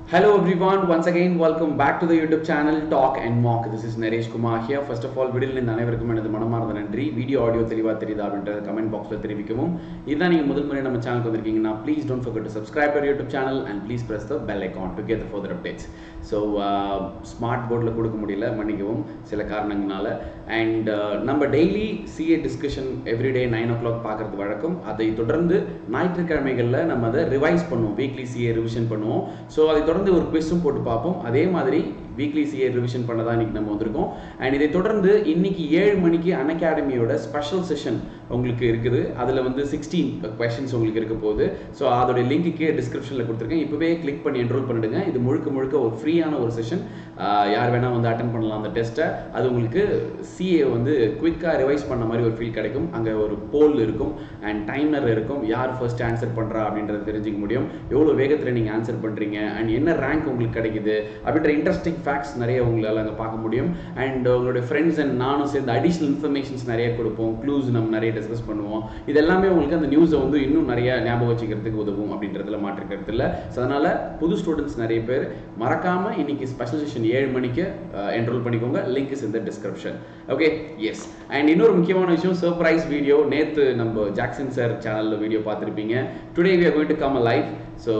Hello everyone, once again welcome back to the YouTube channel Talk and Mock. This is Naresh Kumar here. First of all, வீடியோவில் இந்த அனைவருக்கும் எனது மனமார்ந்த நன்றி video audio தெளிவாக தெரியுதா அப்படின்றத கமெண்ட் பாக்ஸில் தெரிவிக்கவும் இதுதான் நீங்கள் முதல் முறை நம்ம சேனலுக்கு வந்திருக்கீங்கன்னா please don't forget to subscribe to our YouTube channel and please press the bell icon to get the further updates. So smart போர்டில் கொடுக்க முடியல மன்னிக்கவும் சில காரணங்களால அண்ட் நம்ம daily CA discussion everyday nine o'clock பார்க்குறது வழக்கம் அதை தொடர்ந்து ஞாயிற்றுக்கிழமைகளில் நம்ம அதை ரிவைஸ் பண்ணுவோம் வீக்லி சிஏ ரிவிஷன் பண்ணுவோம் ஸோ அதை தொடர்ந்து ஒரு குவிஸும் போட்டு பார்ப்போம் அதே மாதிரி வீக்லி சிஏ ரிவிஷன் பண்ண தான் இன்னைக்கு நம்ம வந்திருக்கோம் அண்ட் இதை தொடர்ந்து இன்னைக்கு ஏழு மணிக்கு அன் அகாடமியோட ஸ்பெஷல் செஷன் உங்களுக்கு இருக்குது அதில் வந்து சிக்ஸ்டீன் கொஷின்ஸ் உங்களுக்கு இருக்க போகுது ஸோ அதோட லிங்க் கீழே டிஸ்கிரிப்ஷனில் கொடுத்துருக்கேன் இப்போவே கிளிக் பண்ணி என்ரோல் பண்ணிடுங்க இது முழுக்க முழுக்க ஒரு ஃப்ரீயான ஒரு செஷன் யார் வேணால் வந்து அட்டன் பண்ணலாம் அந்த டெஸ்ட்டை அது உங்களுக்கு சிஏ வந்து குவிக்காக ரிவைஸ் பண்ண மாதிரி ஒரு ஃபீல் கிடைக்கும் அங்கே ஒரு போல் இருக்கும் அண்ட் டைமர் இருக்கும் யார் ஃபர்ஸ்ட் ஆன்சர் பண்ணுறா அப்படின்றத தெரிஞ்சுக்க முடியும் எவ்வளோ வேகத்தில் நீங்கள் ஆன்சர் பண்ணுறீங்க அண்ட் என்ன ரேங்க் உங்களுக்கு கிடைக்குது அப்படின்ற இன்ட்ரெஸ்டிங் ஃபேக்ட்ஸ் நிறைய உங்களால் அங்கே பார்க்க முடியும் அண்ட் உங்களுடைய ஃப்ரெண்ட்ஸ் அண்ட் நானும் சேர்ந்து அடிஷ்னல் இன்ஃபர்மேஷன்ஸ் நிறைய கொடுப்போம் க்ளூஸ் நம்ம நிறைய டிஸ்கஸ் பண்ணுவோம் இது எல்லாமே உங்களுக்கு அந்த நியூஸை வந்து இன்னும் நிறைய ஞாபகம் வச்சுக்கிறதுக்கு உதவும் அப்படின்றதுல மாற்றுக்கிறது இல்லை ஸோ அதனால் புது ஸ்டூடெண்ட்ஸ் நிறைய பேர் மறக்காமல் இன்னைக்கு ஸ்பெஷல் செஷன் ஏழு மணிக்கு என்ரோல் பண்ணிக்கோங்க லிங்க் இஸ் இந்த டிஸ்கிரிப்ஷன் ஓகே எஸ் அண்ட் இன்னொரு முக்கியமான விஷயம் சர்ப்ரைஸ் வீடியோ நேற்று நம்ம ஜாக்சன் சார் சேனலில் வீடியோ பார்த்துருப்பீங்க today we are going to come a live so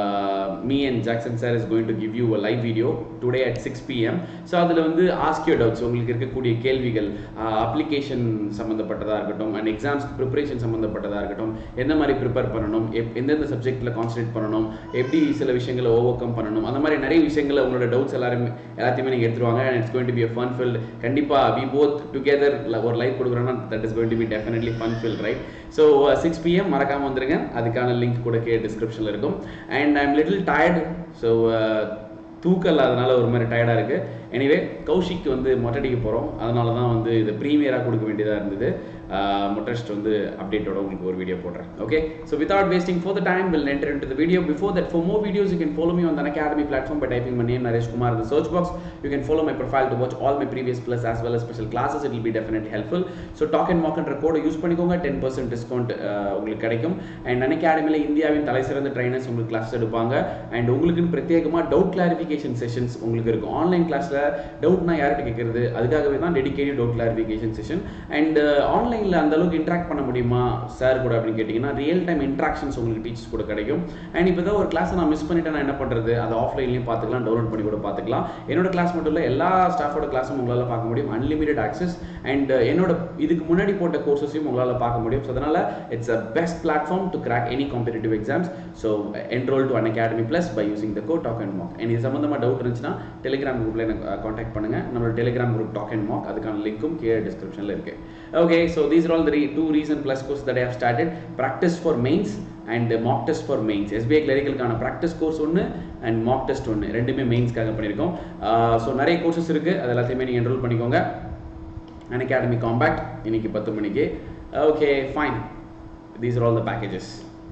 me and Jackson sir is going to give you a live video today at six PM so அதில் வந்து ask you doubts உங்களுக்கு இருக்கக்கூடிய கேள்விகள் application சம்மந்தப்பட்டதாக இருக்கட்டும் and exams preparation சம்மந்தப்பட்டதாக இருக்கட்டும் எந்த மாதிரி prepare பண்ணணும் எப் எந்தெந்த சப்ஜெக்ட்டில் கான்சன்ட்ரேட் பண்ணணும் எப்படி சில விஷயங்களை ஓவர் கம் பண்ணணும் அந்த மாதிரி நிறைய விஷயங்களை உங்களோட டவுட்ஸ் எல்லாருமே எல்லாத்தையுமே நீங்கள் எடுத்துருவாங்க and it's going to be fun filled கண்டிப்பாக வி போத் டுகெதர் ஒரு லைவ் கொடுக்குறோன்னா that is going to be definitely fun filled right so six PM மறக்காமல் வந்துருங்க அதுக்கான லிங்க் கூட கே டிஸ்கிரிப்ஷனில் இருக்கும் and I am little tired so தூக்கம் இல்லாதனால ஒரு மாதிரி டயர்டாக இருக்குது எனிவே கௌஷிக் வந்து மொட்டடிக்க போகிறோம் அதனால தான் வந்து இது ப்ரீமியராக கொடுக்க வேண்டியதாக இருந்தது மொட்டஸ்ட் வந்து அப்டேட்டோட உங்களுக்கு ஒரு வீடியோ போடுறேன் okay so without wasting for the time will enter into the video before that for more videos you can follow me on academy platform by typing my name Naresh Kumar இந்த search box you can follow my profile to watch all my previous plus as well special classes it will be definite helpful so டாக் and மாக்ன்ற கோடை use பண்ணிக்கோங்க ten percent discount உங்களுக்கு கிடைக்கும் and an அகாடமியில் இந்தியாவின் தலை சிறந்த ட்ரைனர்ஸ் உங்களுக்கு கிளாஸ் எடுப்பாங்க அண்ட் உங்களுக்குன்னு பிரத்யேகமாக டவுட் கிளாரிஃபிகேஷன் செஷன்ஸ் உங்களுக்கு இருக்கும் ஆன்லைன் கிளாஸில் டவுட்னா யார்கிட்ட கேட்கறது அதுக்காகவே தான் dedicated doubt clarification session and ஆன்லைனில் அந்த அளவுக்கு இன்ட்ராக்ட் பண்ண முடியுமா சார் கூட அப்படின்னு கேட்டிங்கன்னா ரியல் டைம் இன்ட்ராக்ஷன்ஸ் உங்களுக்கு டீச்சர்ஸ் கூட கிடைக்கும் அண்ட் இப்போ தான் ஒரு கிளாஸை நான் மிஸ் பண்ணிட்டேன் நான் என்ன பண்ணுறது அதை ஆஃப்லைன்லையும் பார்த்துக்கலாம் டவுன்லோட் பண்ணி கூட பார்த்துக்கலாம் என்னோட கிளாஸ் மட்டும் இல்லை எல்லா ஸ்டாஃபோட கிளாஸும் உங்களால் பார்க்க முடியும் அன்லிமிட்டட் ஆக்சஸ் அண்ட் என்னோட இதுக்கு முன்னாடி போட்ட கோர்சஸையும் உங்களால் பார்க்க முடியும் ஸோ அதனால் it's a best platform to crack any competitive exams so enroll to Unacademy plus by using the code talk and mock and இது சம்மந்தமாக டவுட் இருந்துச்சுன்னா டெலிகிராம் குரூப்பில் எனக்கு காண்டாக்ட் பண்ணுங்கள் நம்மளோட Telegram group talk and mock அதுக்கான லிங்க்கும் கீழே டிஸ்கிரிப்ஷனில் இருக்குது okay so these are all the two reason plus course that I have started practice for mains and mock test for mains SBI கிளரிக்கலுக்கான ப்ராக்டிஸ் கோர்ஸ் ஒன்று and mock test ஒன்று ரெண்டுமே மெயின்ஸ்க்காக பண்ணியிருக்கோம் ஸோ நிறைய கோர்சஸ் இருக்குது அது எல்லாத்தையுமே நீங்கள் என்ரோல் பண்ணிக்கோங்க அன் அகாடமி காம்பேக்ட் இன்னைக்கு பத்து மணிக்கு okay fine these are all the packages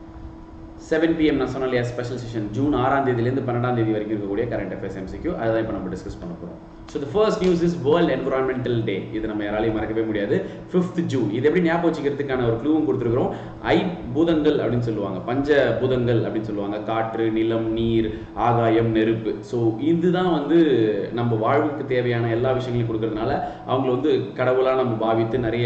seven PM நான் சொன்ன இல்லையா ஸ்பெஷல் செஷன் ஜூன் ஆறாம் தேதியிலேருந்து பன்னெண்டாம் தேதி வரைக்கும் இருக்கக்கூடிய கரண்ட் அஃபேர்ஸ் எம்சிக்யூ அதை தான் இப்போ நம்ம டிஸ்கஸ் பண்ண போகிறோம் so the first news is world environmental day இது நம்ம யாராலையும் மறக்கவே முடியாது ஃபிஃப்த் ஜூன் இது எப்படி ஞாபகம் வச்சுக்கிறதுக்கான ஒரு க்ளூவும் கொடுத்துருக்குறோம் ஐ பூதங்கள் அப்படின்னு சொல்லுவாங்க பஞ்ச பூதங்கள் அப்படின்னு சொல்லுவாங்க காற்று நிலம் நீர் ஆகாயம் நெருப்பு ஸோ இதுதான் வந்து நம்ம வாழ்வுக்கு தேவையான எல்லா விஷயங்களையும் கொடுக்கறதுனால அவங்கள வந்து கடவுளாக நம்ம பாவித்து நிறைய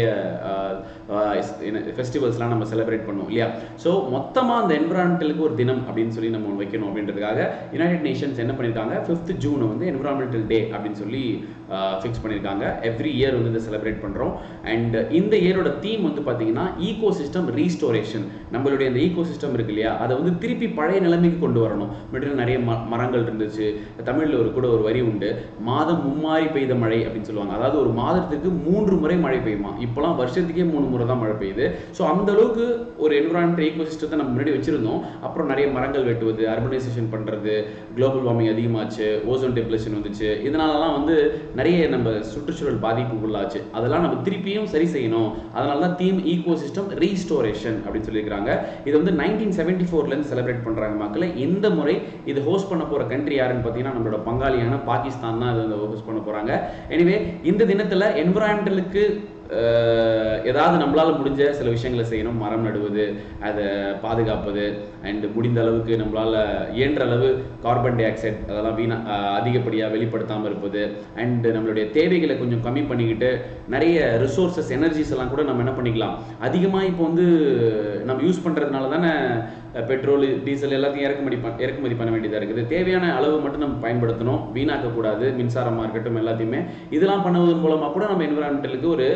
ஃபெஸ்டிவல்ஸ்லாம் நம்ம செலிப்ரேட் பண்ணுவோம் இல்லையா ஸோ மொத்தமாக அந்த என்விரான்மெண்டலுக்கு ஒரு தினம் அப்படின்னு சொல்லி நம்ம வைக்கணும் அப்படின்றதுக்காக யுனைடெட் நேஷன்ஸ் என்ன பண்ணியிருக்காங்க ஃபிஃப்த் ஜூனை வந்து என்விரான்மெண்டல் டே அப்படின்னு சொல்லி ஃபிக்ஸ் பண்ணியிருக்காங்க எவ்ரி இயர் வந்து இதை செலிப்ரேட் பண்ணுறோம் அண்ட் இந்த இயரோட தீம் வந்து பார்த்தீங்கன்னா ஈகோ சிஸ்டம் ரீஸ்டோரேஷன் நம்மளுடைய அந்த ஈகோ சிஸ்டம் இருக்கு இல்லையா அதை வந்து திருப்பி பழைய நிலைமைக்கு கொண்டு வரணும் முன்னாடி நிறைய ம மரங்கள் இருந்துச்சு தமிழில் ஒரு கூட ஒரு வரி உண்டு மாதம் மும்மாறி பெய்த மழை அப்படின்னு சொல்லுவாங்க அதாவது ஒரு மாதத்துக்கு மூன்று முறை மழை பெய்யுமா இப்போலாம் வருஷத்துக்கே மூணு முறை தான் மழை பெய்யுது ஸோ அந்த அளவுக்கு ஒரு என்விரான்மெண்ட் ஈகோ சிஸ்டத்தை நம்ம முன்னாடி வச்சிருந்தோம் அப்புறம் நிறைய மரங்கள் வெட்டுவது அர்பனைசேஷன் பண்ணுறது குளோபல் வார்மிங் அதிகமாச்சு ஓசோன் டெப்லேஷன் வந்துச்சு இதனாலலாம் வந்து நிறைய நம்ம சுற்றுச்சூழல் பாதிப்புக்குள்ளாச்சு அதெல்லாம் நம்ம திருப்பியும் சரி செய்யணும் அதனால தான் தீம் ஈகோ சிஸ்டம் ரீஸ்டோரேஷன் அப்படின்னு சொல்லியிருக்காங்க இது வந்து நைன்டீன் செவன்டி ஃபோர்லேருந்து செலிப்ரேட் பண்ணுறாங்க மக்களை இந்த முறை இது ஹோஸ்ட் பண்ண போகிற கண்ட்ரி யாருன்னு பார்த்தீங்கன்னா நம்மளோட பங்காளியான பாகிஸ்தான் தான் இது வந்து ஹோஸ்ட் பண்ண போகிறாங்க எனிவே இந்த தினத்தில் என்விரான்மெண்டலுக்கு அஹ், ஏதாவது நம்மளால முடிஞ்ச சில விஷயங்களை செய்யணும் மரம் நடுவது அதை பாதுகாப்பது அண்ட் முடிந்த அளவுக்கு நம்மளால இயன்ற அளவு கார்பன் டை ஆக்சைடு அதெல்லாம் வீணா அஹ், அதிகப்படியா வெளிப்படுத்தாமல் இருப்பது அண்ட் நம்மளுடைய தேவைகளை கொஞ்சம் கம்மி பண்ணிக்கிட்டு நிறைய ரிசோர்சஸ் எனர்ஜிஸ் எல்லாம் கூட நம்ம என்ன பண்ணிக்கலாம் அதிகமாக இப்போ வந்து நம்ம யூஸ் பண்றதுனால தானே பெட்ரோல் டீசல் எல்லாத்தையும் இறக்குமதி பண் இறக்குமதி பண்ண வேண்டியதாக இருக்குது தேவையான அளவு மட்டும் நம்ம பயன்படுத்தணும் வீணாக்கக்கூடாது மின்சாரமாக இருக்கட்டும் எல்லாத்தையுமே இதெல்லாம் பண்ணுவதன் மூலமாக கூட நம்ம என்விரான்மெண்டலுக்கு ஒரு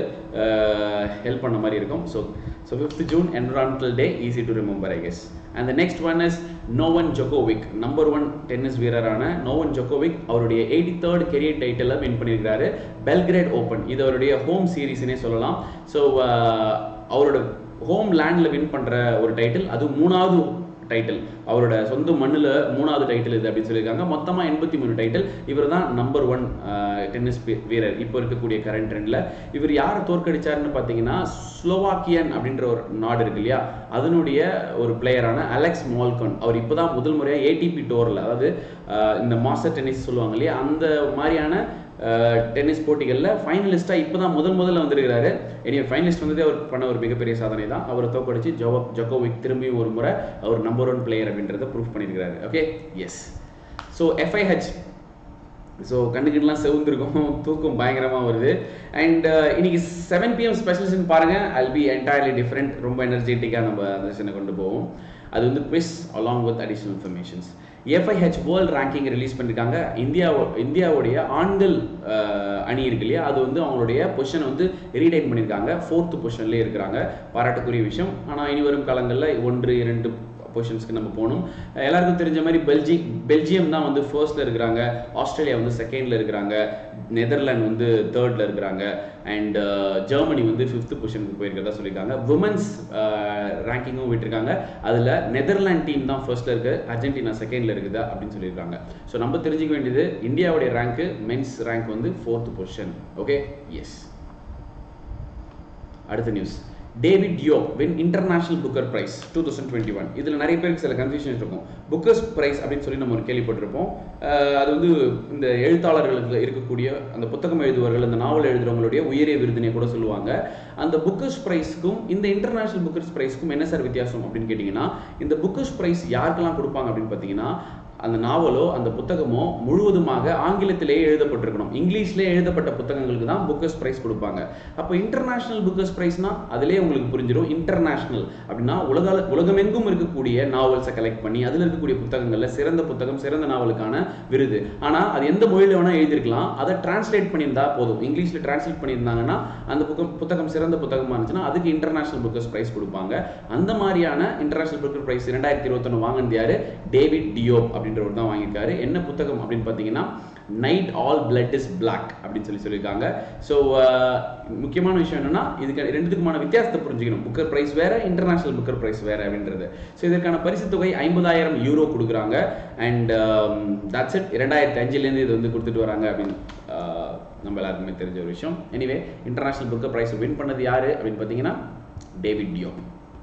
ஹெல்ப் பண்ண மாதிரி இருக்கும் so so fifth June environmental day easy to remember I guess and the next one is Novak Djokovic number one tennis வீரரான நோவன் ஜொகோவிக் அவருடைய எயிட்டி தேர்ட் கெரியர் டைட்டிலை வின் பண்ணியிருக்காரு பெல்கிரேட் ஓப்பன் இது அவருடைய ஹோம் சீரீஸ்னே சொல்லலாம் ஸோ அவரோட home லேண்டில் win பண்ணுற ஒரு டைட்டில் அது மூணாவது டைட்டில் அவரோட சொந்த மண்ணில் மூணாவது டைட்டில் இது அப்படின்னு சொல்லியிருக்காங்க மொத்தமாக எண்பத்தி மூணு டைட்டில் இவர் தான் நம்பர் ஒன் டென்னிஸ் வீரர் இப்போ இருக்கக்கூடிய கரண்ட் ட்ரெண்டில் இவர் யார் தோற்கடிச்சாருன்னு பார்த்தீங்கன்னா ஸ்லோவாக்கியன் அப்படின்ற ஒரு நாடு இருக்கு இல்லையா அதனுடைய ஒரு பிளேயரான அலெக்ஸ் மால்கன் அவர் இப்போ தான் முதல் முறையாக ஏடிபி டோரில் அதாவது அஹ், இந்த மாஸ்டர் டென்னிஸ் சொல்லுவாங்க இல்லையா அந்த மாதிரியான டென்னிஸ் போட்டிகளில் ஃபைனலிஸ்ட்டாக இப்போ தான் முதல் முதல்ல வந்திருக்கிறாரு இனி ஃபைனலிஸ்ட் வந்ததே அவர் பண்ண ஒரு மிகப்பெரிய சாதனை தான் அவரை தோக்கடிச்சு ஜோவோ ஜொக்கோவிக் திரும்பியும் ஒரு முறை அவர் நம்பர் ஒன் பிளேயர் அப்படின்றத ப்ரூஃப் பண்ணியிருக்கிறாரு okay yes so FIH so கண்ணுக்கிட்டலாம் செவுந்திருக்கும் தூக்கம் பயங்கரமாக வருது அண்ட் இன்னைக்கு செவன் பிஎம் ஸ்பெஷலிஸ்ட்னு பாருங்கள் அல் பி என்டையர்லி டிஃப்ரெண்ட் ரொம்ப எனர்ஜெட்டிக்காக நம்ம அந்த செஷனை கொண்டு போவோம் அது வந்து quiz along with additional informations FIH world ranking release பண்ணியிருக்காங்க இந்தியாவோ இந்தியாவுடைய ஆண்கள் அஹ், அணி இருக்கு இல்லையா அது வந்து அவங்களுடைய பொசிஷன் வந்து ரீடைன் பண்ணியிருக்காங்க ஃபோர்த்து பொசிஷன்லேயே இருக்கிறாங்க பாராட்டுக்குரிய விஷயம் ஆனால் இனி வரும் காலங்களில் ஒன்று இரண்டு பொசிஷன்ஸ்க்கு நம்ம போகணும் அஹ் எல்லாருக்கும் தெரிஞ்ச மாதிரி பெல்ஜி பெல்ஜியம் தான் வந்து ஃபர்ஸ்ட்ல இருக்கிறாங்க ஆஸ்திரேலியா வந்து செகண்ட்ல இருக்கிறாங்க நெதர்லாந்து வந்து தேர்ட்ல இருக்கிறாங்க அண்ட் ஜெர்மனி வந்து ஃபிஃப்த் பொசிஷனுக்கு போயிருக்கிறதா சொல்லியிருக்காங்க உமன்ஸ் ரேங்கிங்கும் விட்டுருக்காங்க அதில் நெதர்லாண்ட் டீம் தான் ஃபர்ஸ்ட்ல இருக்கு அர்ஜென்டினா செகண்ட்ல இருக்குது அப்படின்னு சொல்லியிருக்காங்க ஸோ நம்ம தெரிஞ்சுக்க வேண்டியது இந்தியாவுடைய ரேங்க் மென்ஸ் ரேங்க் வந்து ஃபோர்த் பொசிஷன் ஓகே எஸ் அடுத்த நியூஸ் டேவிட் யோ win international Booker prize two thousand twenty one இதில் நிறைய பேருக்கு சில கன்ஃபியூஷன் இருக்கும் புக்கர்ஸ் பிரைஸ் அப்படின்னு சொல்லி நம்ம ஒரு கேள்விப்பட்டிருப்போம் அஹ் அது வந்து இந்த எழுத்தாளர்களுக்கு இருக்கக்கூடிய அந்த புத்தகம் எழுதுவர்கள் அந்த நாவல் எழுதுறவங்களுடைய உயரிய விருதினை கூட சொல்லுவாங்க அந்த புக்கர்ஸ் பிரைஸ்க்கும் இந்த இன்டர்நேஷனல் புக்கர்ஸ் பிரைஸ்க்கும் என்ன சார் வித்தியாசம் அப்படின்னு கேட்டிங்கன்னா இந்த புக்கர்ஸ் பிரைஸ் யாருக்கெல்லாம் கொடுப்பாங்க அப்படின்னு பார்த்தீங்கன்னா அந்த நாவலோ அந்த புத்தகமோ முழுவதுமாக ஆங்கிலத்திலேயே எழுதப்பட்டிருக்கணும் இங்கிலீஷ்லேயே எழுதப்பட்ட புத்தகங்களுக்கு தான் புக்கர்ஸ் பிரைஸ் கொடுப்பாங்க அப்போ இன்டர்நேஷனல் புக்கர்ஸ் பிரைஸ்னா அதிலே உங்களுக்கு புரிஞ்சிடும் இன்டர்நேஷனல் அப்படின்னா உலக உலகமெங்கும் இருக்கக்கூடிய நாவல்ஸை கலெக்ட் பண்ணி அதில் இருக்கக்கூடிய புத்தகங்கள்ல சிறந்த புத்தகம் சிறந்த நாவலுக்கான விருது ஆனால் அது எந்த மொழியில வேணா எழுதியிருக்கலாம் அதை டிரான்ஸ்லேட் பண்ணியிருந்தா போதும் இங்கிலீஷில் டிரான்ஸ்லேட் பண்ணியிருந்தாங்கன்னா அந்த புக்கம் புத்தகம் சிறந்த புத்தகமாக இருந்துச்சுன்னா அதுக்கு இன்டர்நேஷனல் புக்கர்ஸ் பிரைஸ் கொடுப்பாங்க அந்த மாதிரியான இன்டர்நேஷனல் புக்கர் பிரைஸ் இரண்டாயிரத்தி இருபத்தொன்று வாங்கினது யாரு டேவிட் டியோப் அப்படின்றவர் தான் வாங்கியிருக்காரு என்ன புத்தகம் அப்படின்னு பார்த்தீங்கன்னா night all blood is black அப்படின்னு சொல்லி சொல்லியிருக்காங்க ஸோ முக்கியமான விஷயம் என்னன்னா இதுக்கு ரெண்டுத்துக்குமான வித்தியாசத்தை புரிஞ்சுக்கணும் புக்கர் பிரைஸ் வேற இன்டர்நேஷனல் புக்கர் பிரைஸ் வேற அப்படின்றது ஸோ இதற்கான பரிசு தொகை ஐம்பதாயிரம் யூரோ கொடுக்குறாங்க அண்ட் தட்ஸ் இட் இரண்டாயிரத்தி அஞ்சுலேருந்து இது வந்து கொடுத்துட்டு வராங்க அப்படின்னு uh, நம்ம எல்லாருக்குமே தெரிஞ்ச ஒரு விஷயம் anyway international Booker prize win பண்ணது யாரு அப்படின்னு பார்த்தீங்கன்னா David Diop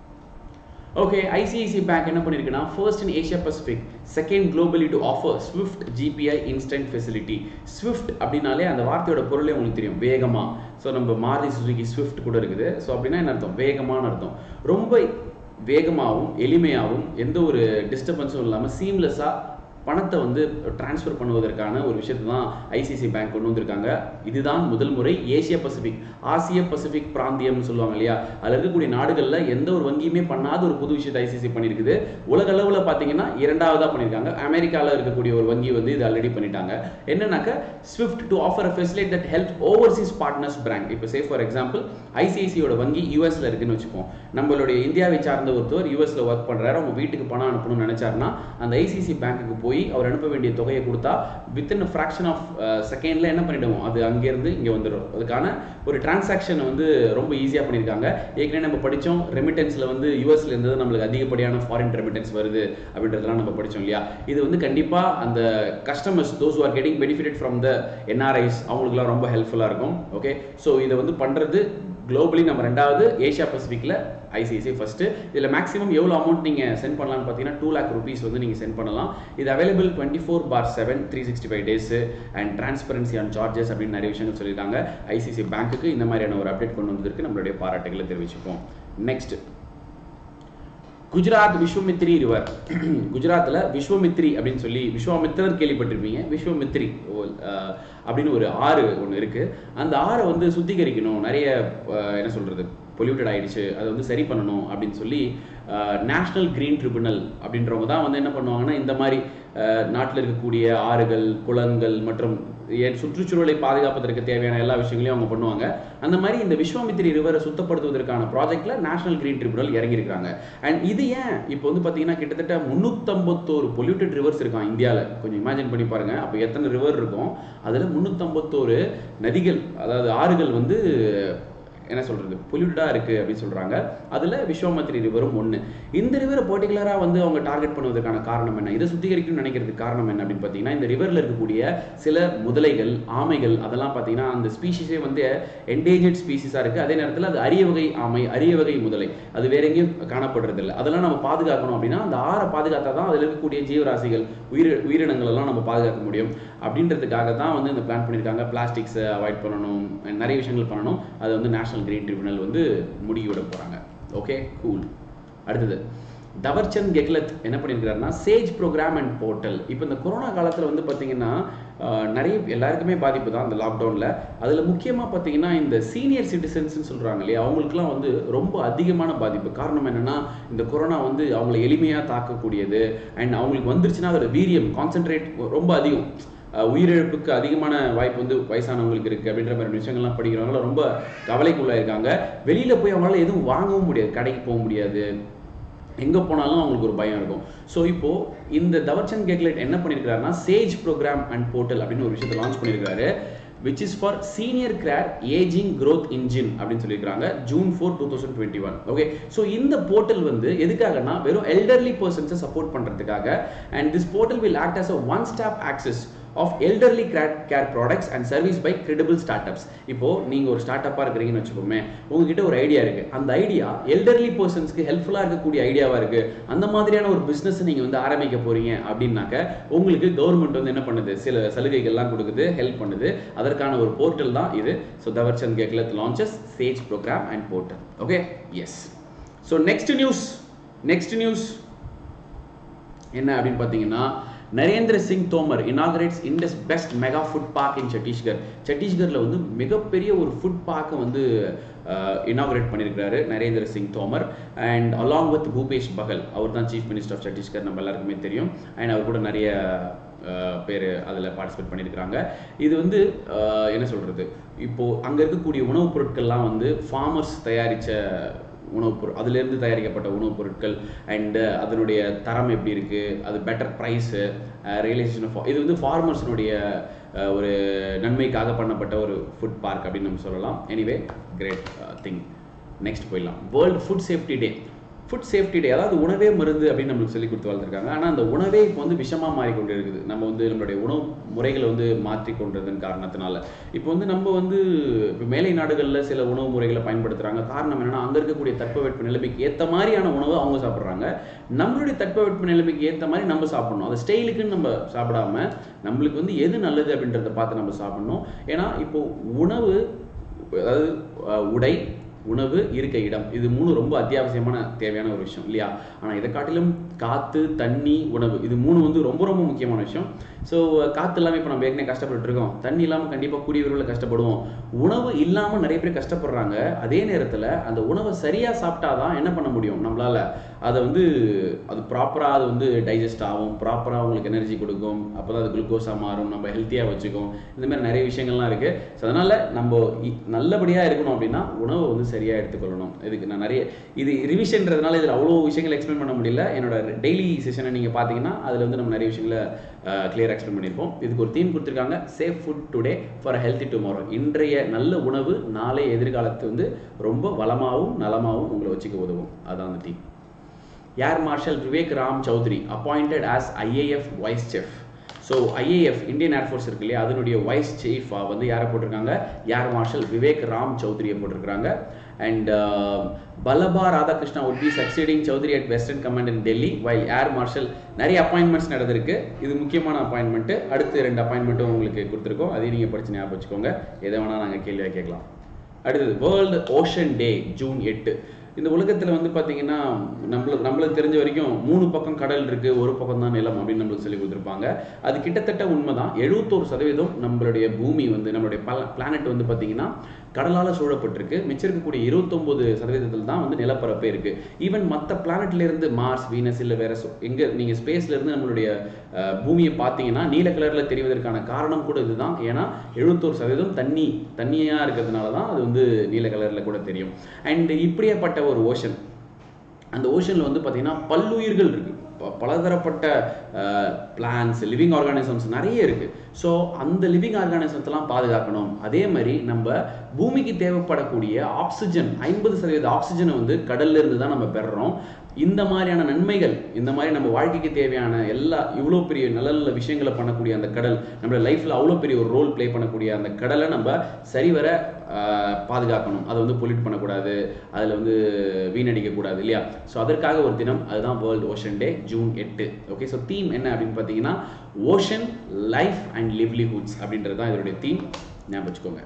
okay ICIC bank என்ன பண்ணிருக்குன்னா first in Asia Pacific second globally to offer Swift GPI instant facility Swift அப்படின்னாலே அந்த வார்த்தையோட பொருளே உங்களுக்கு தெரியும் வேகமா ஸோ நம்ம மாருதி சுசுகி ஸ்விஃப்ட் கூட இருக்குது ஸோ அப்படின்னா என்ன அர்த்தம் வேகமான அர்த்தம் ரொம்ப வேகமாகவும் எளிமையாகவும் எந்த ஒரு டிஸ்டர்பன்ஸும் இல்லாமல் சீம்லெஸ்ஸாக பணத்தை வந்து ட்ரான்ஸ்ஃபர் பண்ணுவதற்கான ஒரு விஷயத்தை தான் ஐசிசி பேங்க் கொண்டு வந்திருக்காங்க இதுதான் முதல் முறை ஏசியா பசிபிக் ஆசிய பசிபிக் பிராந்தியம்னு சொல்லுவாங்க இல்லையா அதில் இருக்கக்கூடிய நாடுகளில் எந்த ஒரு வங்கியுமே பண்ணாத ஒரு புது விஷயத்தை ஐசிசி பண்ணியிருக்குது உலக அளவில் பார்த்தீங்கன்னா இரண்டாவதாக பண்ணியிருக்காங்க அமெரிக்காவில் இருக்கக்கூடிய ஒரு வங்கி வந்து இது ஆல்ரெடி பண்ணிட்டாங்க என்னன்னாக்க Swift to offer a facility that help overseas partners bank இப்போ சே ஃபார் எக்ஸாம்பிள் ஐசிஐசியோட வங்கி யூஎஸ்ல இருக்குன்னு வச்சுப்போம் நம்மளுடைய இந்தியாவை சார்ந்த ஒருத்தர் யூஎஸ்ல ஒர்க் பண்றாரு அவங்க வீட்டுக்கு பணம் அனுப்பணும்னு நினைச்சாருன்னா அந்த ஐசிசி பேங்க்குக்கு போய் அவர் அனுப்ப வேண்டிய தொகையை கொடுத்தா வித்தின் ஃப்ராக்ஷன் ஆஃப் செகண்ட்ல என்ன பண்ணிடுவோம் அது அங்கேருந்து இங்கே வந்துடும் அதுக்கான ஒரு டிரான்சாக்ஷன் வந்து ரொம்ப ஈஸியாக பண்ணியிருக்காங்க ஏற்கனவே நம்ம படித்தோம் ரெமிட்டன்ஸில் வந்து யூஎஸ்ல இருந்தது நம்மளுக்கு அதிகப்படியான ஃபாரின் ரெமிட்டன்ஸ் வருது அப்படின்றதெல்லாம் நம்ம படித்தோம் இல்லையா இது வந்து கண்டிப்பாக அந்த customers those are getting benefit from the NRIs அவங்களுக்குலாம் ரொம்ப ஹெல்ப்ஃபுல்லாக இருக்கும் ஓகே ஸோ இதை வந்து பண்ணுறது குளோபலி நம்ம ரெண்டாவது ஏஷியா பசிபிக்கில் ஐசிஐசிஐ ஃபஸ்ட்டு இதில் மேக்ஸிமம் எவ்வளோ அமௌண்ட் நீங்கள் சென்ட் பண்ணலாம்னு பார்த்தீங்கன்னா டூ லேக் ருபீஸ் வந்து நீங்கள் சென்ட் பண்ணலாம் இது available twenty four bar seven three sixty five days and transparency on charges அப்படின்னு நிறைய விஷயங்கள் சொல்லியிருக்காங்க ஐசிஐசிஐ பேங்க்குக்கு இந்த மாதிரியான ஒரு அப்டேட் கொண்டு வந்ததற்கு நம்மளுடைய பாராட்டுகளை தெரிவிச்சுப்போம் நெக்ஸ்ட் குஜராத் விஸ்வமித்ரி ரிவர் குஜராத்தில் விஸ்வமித்ரி அப்படின்னு சொல்லி விஸ்வாமித்திரர் கேள்விப்பட்டிருப்பீங்க விஸ்வமித்ரி அப்படின்னு ஒரு ஆறு ஒன்று இருக்குது அந்த ஆறை வந்து சுத்திகரிக்கணும் நிறைய என்ன சொல்கிறது பொல்யூட்டட் ஆயிடுச்சு அதை வந்து சரி பண்ணணும் அப்படின்னு சொல்லி நேஷ்னல் கிரீன் ட்ரிபுனல் அப்படின்றவங்க தான் வந்து என்ன பண்ணுவாங்கன்னா இந்த மாதிரி நாட்டில் இருக்கக்கூடிய ஆறுகள் குளங்கள் மற்றும் சுற்றுச்சூழலை பாதுகாப்பதற்கு தேவையான எல்லா விஷயங்களையும் அவங்க பண்ணுவாங்க அந்த மாதிரி இந்த விஸ்வாமித்திரி ரிவரை சுத்தப்படுத்துவதற்கான ப்ராஜெக்ட்ல நேஷனல் கிரீன் ட்ரிபுனல் இறங்கியிருக்காங்க அண்ட் இது ஏன் இப்போ வந்து பார்த்தீங்கன்னா கிட்டத்தட்ட முந்நூற்றம்பத்தோரு பொல்யூட்டட் ரிவர்ஸ் இருக்கான் இந்தியாவில் கொஞ்சம் இமேஜின் பண்ணி பாருங்க அப்போ எத்தனை ரிவர் இருக்கும் அதில் முந்நூற்றம்பத்தோரு நதிகள் அதாவது ஆறுகள் வந்து என்ன சொல்கிறது பொல்யூட்டடாக இருக்குது அப்படின்னு சொல்கிறாங்க அதில் விஸ்வாமத்திரி ரிவரும் ஒன்று இந்த ரிவரை பர்டிகுலராக வந்து அவங்க டார்கெட் பண்ணுவதற்கான காரணம் என்ன இதை சுத்திகரிக்கணும்னு நினைக்கிறதுக்கு காரணம் என்ன அப்படின்னு பார்த்தீங்கன்னா இந்த ரிவரில் இருக்கக்கூடிய சில முதலைகள் ஆமைகள் அதெல்லாம் பார்த்தீங்கன்னா அந்த ஸ்பீஷிஸே வந்து என்டேஜட் ஸ்பீசிஸாக இருக்குது அதே நேரத்தில் அது அரிய வகை ஆமை அரிய வகை முதலை அது வேற எங்கேயும் காணப்படுறது இல்லை அதெல்லாம் நம்ம பாதுகாக்கணும் அப்படின்னா அந்த ஆறை பாதுகாத்தா தான் அதில் இருக்கக்கூடிய ஜீவராசிகள் உயிர் உயிரினங்கள் எல்லாம் நம்ம பாதுகாக்க முடியும் அப்படின்றதுக்காக தான் வந்து இந்த பிளான் பண்ணியிருக்காங்க பிளாஸ்டிக்ஸை அவாய்ட் பண்ணணும் நிறைய விஷயங்கள் பண்ணணும் அது வந்து நேஷனல் கிரீன் ட்ரிபியூனல் வந்து முடிவிட போகிறாங்க ஓகே கூல் அடுத்தது தவர்சந்த் கெக்லத் என்ன பண்ணியிருக்கிறாருன்னா சேஜ் ப்ரோக்ராம் அண்ட் போர்ட்டல் இப்போ இந்த கொரோனா காலத்தில் வந்து பார்த்தீங்கன்னா நிறைய எல்லாருக்குமே பாதிப்பு தான் அந்த லாக்டவுனில் அதில் முக்கியமாக பார்த்தீங்கன்னா இந்த சீனியர் சிட்டிசன்ஸ்னு சொல்கிறாங்க இல்லையா அவங்களுக்குலாம் வந்து ரொம்ப அதிகமான பாதிப்பு காரணம் என்னென்னா இந்த கொரோனா வந்து அவங்களை எளிமையாக தாக்கக்கூடியது அண்ட் அவங்களுக்கு வந்துருச்சுன்னா அதோட வீரியம் கான்சென்ட்ரேட் ரொம்ப அதிகம் உயிரிழப்புக்கு அதிகமான வாய்ப்பு வந்து வயசானவங்களுக்கு இருக்குது அப்படின்ற மாதிரி விஷயங்கள்லாம் படிக்கிறவங்களாம் ரொம்ப கவலைக்குள்ளாக இருக்காங்க வெளியில் போய் அவங்களால எதுவும் வாங்கவும் முடியாது கடைக்கு போக முடியாது எங்கே போனாலும் அவங்களுக்கு ஒரு பயம் இருக்கும் ஸோ இப்போது இந்த தவர்சந்த் கேக்லெட் என்ன பண்ணியிருக்காருன்னா சேஜ் ப்ரோக்ராம் அண்ட் போர்ட்டல் அப்படின்னு ஒரு விஷயத்தை லான்ச் பண்ணியிருக்காரு which is for senior care aging growth engine அப்படின்னு சொல்லியிருக்காங்க June four two thousand twenty one okay so இந்த போர்ட்டல் வந்து எதுக்காகனா வெறும் எல்டர்லி பர்சன்ஸை சப்போர்ட் பண்ணுறதுக்காக and this portal will act as a one stop access of elderly care care products and service by credible start ups இப்போ நீங்கள் ஒரு start அப்பாக இருக்கிறீங்கன்னு வச்சுக்கோமே உங்ககிட்ட ஒரு ஐடியா இருக்கு அந்த ஐடியா எல்டர்லி பர்சன்ஸ்க்கு ஹெல்ப்ஃபுல்லாக இருக்கக்கூடிய ஐடியாவாக இருக்கு அந்த மாதிரியான ஒரு பிஸ்னஸ் நீங்கள் வந்து ஆரம்பிக்க போறீங்க அப்படின்னாக்க உங்களுக்கு கவர்மெண்ட் வந்து என்ன பண்ணுது சில சலுகைகள்லாம் கொடுக்குது ஹெல்ப் பண்ணுது அதற்கான ஒரு போர்ட்டல் தான் இது so Thawarchand Gehlot launches SAGE program and portal okay yes so next news next news என்ன அப்படின்னு பார்த்தீங்கன்னா Narendra Singh Tomar inaugurates Indus best mega food park in Chhattisgarh சத்தீஸ்கரில் வந்து மிகப்பெரிய ஒரு ஃபுட் பார்க்கை வந்து இனாகரேட் பண்ணியிருக்கிறாரு Narendra Singh Tomar and along with Bhupesh Baghel அவர் தான் சீஃப் மினிஸ்டர் ஆஃப் சத்தீஸ்கர் நம்ம எல்லாருக்குமே தெரியும் அண்ட் அவர் கூட நிறைய பேர் அதில் பார்ட்டிசிபேட் பண்ணியிருக்கிறாங்க இது வந்து என்ன சொல்கிறது இப்போது அங்கே இருக்கக்கூடிய உணவுப் பொருட்கள்லாம் வந்து ஃபார்மர்ஸ் தயாரித்த உணவுப் பொருள் அதுலேருந்து தயாரிக்கப்பட்ட உணவுப் பொருட்கள் அண்டு அதனுடைய தரம் எப்படி இருக்குது அது பெட்டர் ப்ரைஸு ரியலைசேஷன் ஆஃப் இது வந்து ஃபார்மர்ஸினுடைய ஒரு நன்மைக்காக பண்ணப்பட்ட ஒரு ஃபுட் பார்க் அப்படின்னு நம்ம சொல்லலாம் எனிவே கிரேட் திங் நெக்ஸ்ட் போயிடலாம் world food safety day food safety day அதாவது உணவே மருந்து அப்படின்னு நம்மளுக்கு சொல்லி கொடுத்து வளர்த்துருக்காங்க ஆனால் அந்த உணவே இப்போ வந்து விஷமாக மாறிக்கொண்டு இருக்குது நம்ம வந்து நம்மளுடைய உணவு முறைகளை வந்து மாற்றி கொண்டதன் காரணத்தினால இப்போ வந்து நம்ம வந்து இப்போ மேலை நாடுகளில் சில உணவு முறைகளை பயன்படுத்துகிறாங்க காரணம் என்னென்னா அங்கே இருக்கக்கூடிய தட்பவெட்ப நிலைமைக்கு ஏற்ற மாதிரியான உணவு அவங்க சாப்பிட்றாங்க நம்மளுடைய தட்பவெட்ப நிலைமைக்கு ஏற்ற மாதிரி நம்ம சாப்பிடணும் அந்த ஸ்டைலுக்குன்னு நம்ம சாப்பிடாம நம்மளுக்கு வந்து எது நல்லது அப்படின்றத பார்த்து நம்ம சாப்பிடணும் ஏன்னா இப்போ உணவு அதாவது உடை உணவு இருக்க இடம் இது மூணு ரொம்ப அத்தியாவசியமான தேவையான ஒரு விஷயம் இல்லையா ஆனால் இதை காட்டிலும் காற்று தண்ணி உணவு இது மூணு வந்து ரொம்ப ரொம்ப முக்கியமான விஷயம் ஸோ காற்று இல்லாமல் இப்போ நம்ம ஏற்கனவே கஷ்டப்பட்டு இருக்கோம் தண்ணி இல்லாமல் கண்டிப்பாக கூடிய விரைவில் கஷ்டப்படுவோம் உணவு இல்லாமல் நிறைய பேர் கஷ்டப்படுறாங்க அதே நேரத்தில் அந்த உணவை சரியாக சாப்பிட்டா தான் என்ன பண்ண முடியும் நம்மளால் அதை வந்து அது ப்ராப்பராக அது வந்து டைஜஸ்ட் ஆகும் ப்ராப்பராக உங்களுக்கு எனர்ஜி கொடுக்கும் அப்போ தான் அது குளுக்கோஸாக மாறும் நம்ம ஹெல்த்தியாக வச்சுக்கும் இந்த மாதிரி நிறைய விஷயங்கள்லாம் இருக்குது ஸோ அதனால் நம்ம நல்லபடியாக இருக்கணும் அப்படின்னா உணவை வந்து சரியாக எடுத்துக்கொள்ளணும் இதுக்கு நான் நிறைய இது ரிவிஷன்றதுனால இதில் அவ்வளோ விஷயங்கள் எக்ஸ்பிளைன் பண்ண முடியல என்னோட டெய்லி செஷனை நீங்கள் பார்த்தீங்கன்னா அதில் வந்து நம்ம நிறைய விஷயங்களை கிளியர் எக்ஸ்பிளைன் பண்ணியிருப்போம் இதுக்கு ஒரு தீம் கொடுத்துருக்காங்க safe food today for healthy tomorrow இன்றைய நல்ல உணவு நாளை எதிர்காலத்து வந்து ரொம்ப வளமாகவும் நலமாகவும் உங்களை வச்சுக்க உதவும் அதான் அந்த theme Air Marshal Vivek Ram Chaudhari appointed as IAF vice chief so IAF Indian Air Force இருக்கு இல்லையா அதனுடைய வைஸ் சீஃபாக வந்து யாரை போட்டிருக்காங்க ஏர் மார்ஷல் விவேக் ராம் சௌத்ரியை போட்டிருக்காங்க and Balabhadra Radhakrishna would be succeeding Chaudhari at Western Command in Delhi while Air Marshal நிறைய அப்பாயின்மெண்ட்ஸ் நடந்திருக்கு இது முக்கியமான அப்பாயின்மெண்ட்டு அடுத்து ரெண்டு அப்பாயின்மெண்ட்டும் உங்களுக்கு கொடுத்துருக்கோம் அதையும் நீங்கள் படிச்சு ஞாபகம் வச்சுக்கோங்க எதை வேணால் நாங்கள் கேள்வியாக கேட்கலாம் அடுத்தது வேர்ல்டு ஓஷன் டே ஜூன் எட்டு இந்த உலகத்தில் வந்து பார்த்தீங்கன்னா நம்மளுக்கு நம்மளுக்கு தெரிஞ்ச வரைக்கும் மூணு பக்கம் கடல் இருக்கு ஒரு பக்கம் தான் நிலம் அப்படின்னு நம்மளுக்கு சொல்லி கொடுத்துருப்பாங்க அது கிட்டத்தட்ட உண்மைதான் எழுபத்தோரு சதவீதம் நம்மளுடைய பூமி வந்து நம்மளுடைய பல பிளானட் வந்து பார்த்தீங்கன்னா கடலால் சூழப்பட்டிருக்கு மிச்சம் இருக்கக்கூடிய இருபத்தொம்போது சதவீதத்தில் தான் வந்து நிலப்பரப்பே இருக்கு ஈவன் மற்ற பிளானட்ல இருந்து மார்ஸ் வீனஸ் இல்லை வேற சொ- எங்க நீங்க ஸ்பேஸ்ல இருந்து நம்மளுடைய அஹ், பூமியை பார்த்தீங்கன்னா நீல கலர்ல தெரிவதற்கான காரணம் கூட இதுதான் ஏன்னா எழுபத்தோரு சதவீதம் தண்ணி தண்ணியா இருக்கிறதுனால தான் அது வந்து நீல கலர்ல கூட தெரியும் அண்ட் இப்படியாப்பட்ட ஒரு ஓஷன் அந்த ஓஷனில் வந்து பார்த்தீங்கன்னா பல்லுயிர்கள் இருக்கு ப- பலதரப்பட்ட பிளான்ஸ் லிவிங் ஆர்கானிசம்ஸ் நிறைய இருக்கு ஸோ அந்த லிவிங் ஆர்கானிசம்ஸ்லாம் பாதுகாக்கணும் அதே மாதிரி நம்ம பூமிக்கு தேவைப்படக்கூடிய ஆக்சிஜன் ஐம்பது சதவீத ஆக்சிஜனை வந்து கடல்ல இருந்து தான் நம்ம பெறுறோம் இந்த மாதிரியான நன்மைகள் இந்த மாதிரி நம்ம வாழ்க்கைக்கு தேவையான எல்லா இவ்வளோ பெரிய நல்ல நல்ல விஷயங்களை பண்ணக்கூடிய அந்த கடல் நம்ம லைஃப்ல அவ்வளோ பெரிய ஒரு ரோல் ப்ளே பண்ணக்கூடிய அந்த கடலை நம்ம சரிவர ஆஹ், பாதுகாக்கணும் அதை வந்து பொல்யூட் பண்ணக்கூடாது அதில் வந்து வீணடிக்க கூடாது இல்லையா ஸோ அதற்காக ஒரு தினம் அதுதான் வேர்ல்டு ஓஷன் டே ஜூன் எட்டு ஓகே ஸோ தீம் என்ன அப்படின்னு பார்த்தீங்கன்னா ஓஷன் லைஃப் அண்ட் லிவ்லிஹுட்ஸ் அப்படின்றது தான் இதனுடைய தீம் ஞாபகம் வச்சுக்கோங்க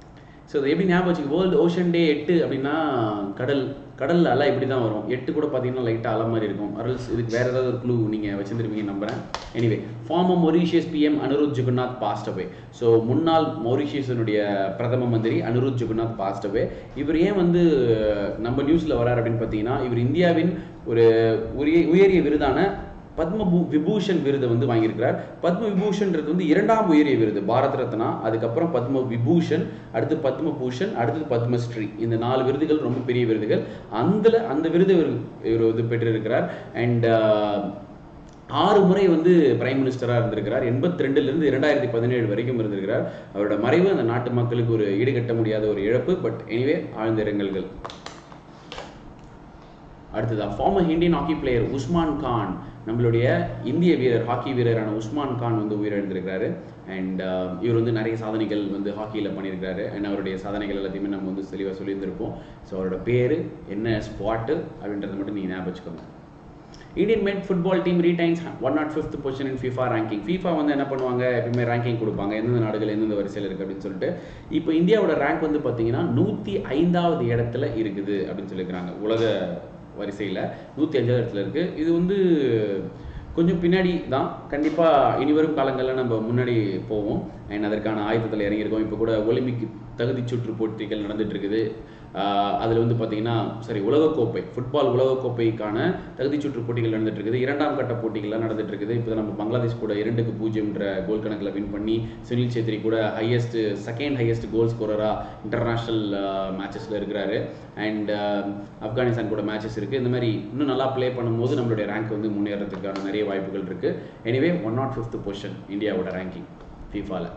ஸோ அது எப்படி ஞாபகம் வச்சுக்க வேர்ல்டு ஓஷன் டே எட்டு அப்படின்னா கடல் கடல் அலை இப்படி தான் வரும் எட்டு கூட பார்த்தீங்கன்னா லைட்டாக அலை மாதிரி இருக்கும் அரல்ஸ் இதுக்கு வேற ஏதாவது ஒரு க்ளூ நீங்கள் வச்சிருந்துருப்பீங்க நம்புறேன் anyway former Mauritius PM Anerood Jugnauth passed away so முன்னாள் மொரீஷியஸனுடைய பிரதம மந்திரி அனிருத் ஜுகுநாத் பாஸ்ட் அவே இவர் ஏன் வந்து நம்ம நியூஸில் வரார் அப்படின்னு பார்த்தீங்கன்னா இவர் இந்தியாவின் ஒரு உரிய உயரிய விருதான பத்ம பூ- விபூஷன் விருதை வந்து வாங்கியிருக்கிறார் பத்ம விபூஷன்ன்றது வந்து இரண்டாம் உயரிய விருது பாரத் ரத்னா அதுக்கப்புறம் பத்ம விபூஷன் அடுத்து பத்ம பூஷன் அடுத்தது பத்மஸ்ரீ இந்த நாலு விருதுகள் ரொம்ப பெரிய விருதுகள் அந்த அந்த விருது இவர் இவர் வந்து பெற்றிருக்கிறார் அண்ட் ஆறு முறை வந்து பிரைம் மினிஸ்டராக இருந்திருக்கிறார் எண்பத்தி ரெண்டுலேருந்து இரண்டாயிரத்தி பதினேழு வரைக்கும் இருந்திருக்கிறார் அவரோட மறைவு அந்த நாட்டு மக்களுக்கு ஒரு ஈடுகட்ட முடியாத ஒரு இழப்பு பட் எனிவே ஆழ்ந்த இரங்கல்கள் அடுத்ததா former Indian hockey player Usman Khan நம்மளுடைய இந்திய வீரர் ஹாக்கி வீரரான உஸ்மான் கான் வந்து உயிரிழந்திருக்கிறாரு அண்ட் இவர் வந்து நிறைய சாதனைகள் வந்து ஹாக்கியில் பண்ணியிருக்காரு அண்ட் அவருடைய சாதனைகள் எல்லாத்தையுமே நம்ம வந்து தெளிவாக சொல்லியிருந்திருப்போம் ஸோ அவரோட பேர் என்ன ஸ்பாட்டு அப்படின்றத மட்டும் நீங்கள் ஞாபகம் வச்சுக்கோங்க Indian men football team retains one nought fifth position in FIFA ranking FIFA வந்து என்ன பண்ணுவாங்க எப்பயுமே ரேங்கிங் கொடுப்பாங்க எந்தெந்த நாடுகள் எந்தெந்த வரிசையில் இருக்குது அப்படின்னு சொல்லிட்டு இப்போ இந்தியாவோட ரேங்க் வந்து பார்த்தீங்கன்னா நூற்றி ஐந்தாவது இடத்துல இருக்குது அப்படின்னு சொல்லியிருக்கிறாங்க உலக வரிசையில் நூற்றி அஞ்சாவது இடத்துல இருக்குது இது வந்து கொஞ்சம் பின்னாடி தான் கண்டிப்பாக இனி வரும் காலங்களில் நம்ம முன்னாடி போவோம் அண்ட் அதற்கான ஆயத்தத்தில் இறங்கியிருக்கோம் இப்போ கூட ஒலிம்பிக் தகுதி சுற்று போட்டிகள் நடந்துட்டு இருக்குது அதில் வந்து பார்த்தீங்கன்னா சரி உலகக்கோப்பை ஃபுட்பால் உலகக்கோப்பைக்கான தகுதி சுற்று போட்டிகள் நடந்துட்டு இருக்குது இரண்டாம் கட்ட போட்டிகள்லாம் நடந்துட்டு இருக்குது இப்போ நம்ம பங்களாதேஷ் கூட இரண்டுக்கு பூஜ்ஜியம்ன்ற கோல் கணக்கில் வின் பண்ணி சுனில் சேத்ரி கூட ஹையஸ்ட் செகண்ட் ஹையஸ்ட் கோல் ஸ்கோரராக இன்டர்நேஷ்னல் மேட்சஸில் இருக்கிறாரு அண்ட் ஆப்கானிஸ்தான் கூட மேட்சஸ் இருக்குது இந்த மாதிரி இன்னும் நல்லா ப்ளே பண்ணும்போது நம்மளுடைய ரேங்க் வந்து முன்னேறதுக்கான நிறைய வாய்ப்புகள் இருக்குது anyway one nought fifth position இந்தியாவோட ரேங்கிங் ஃபீஃபாவில்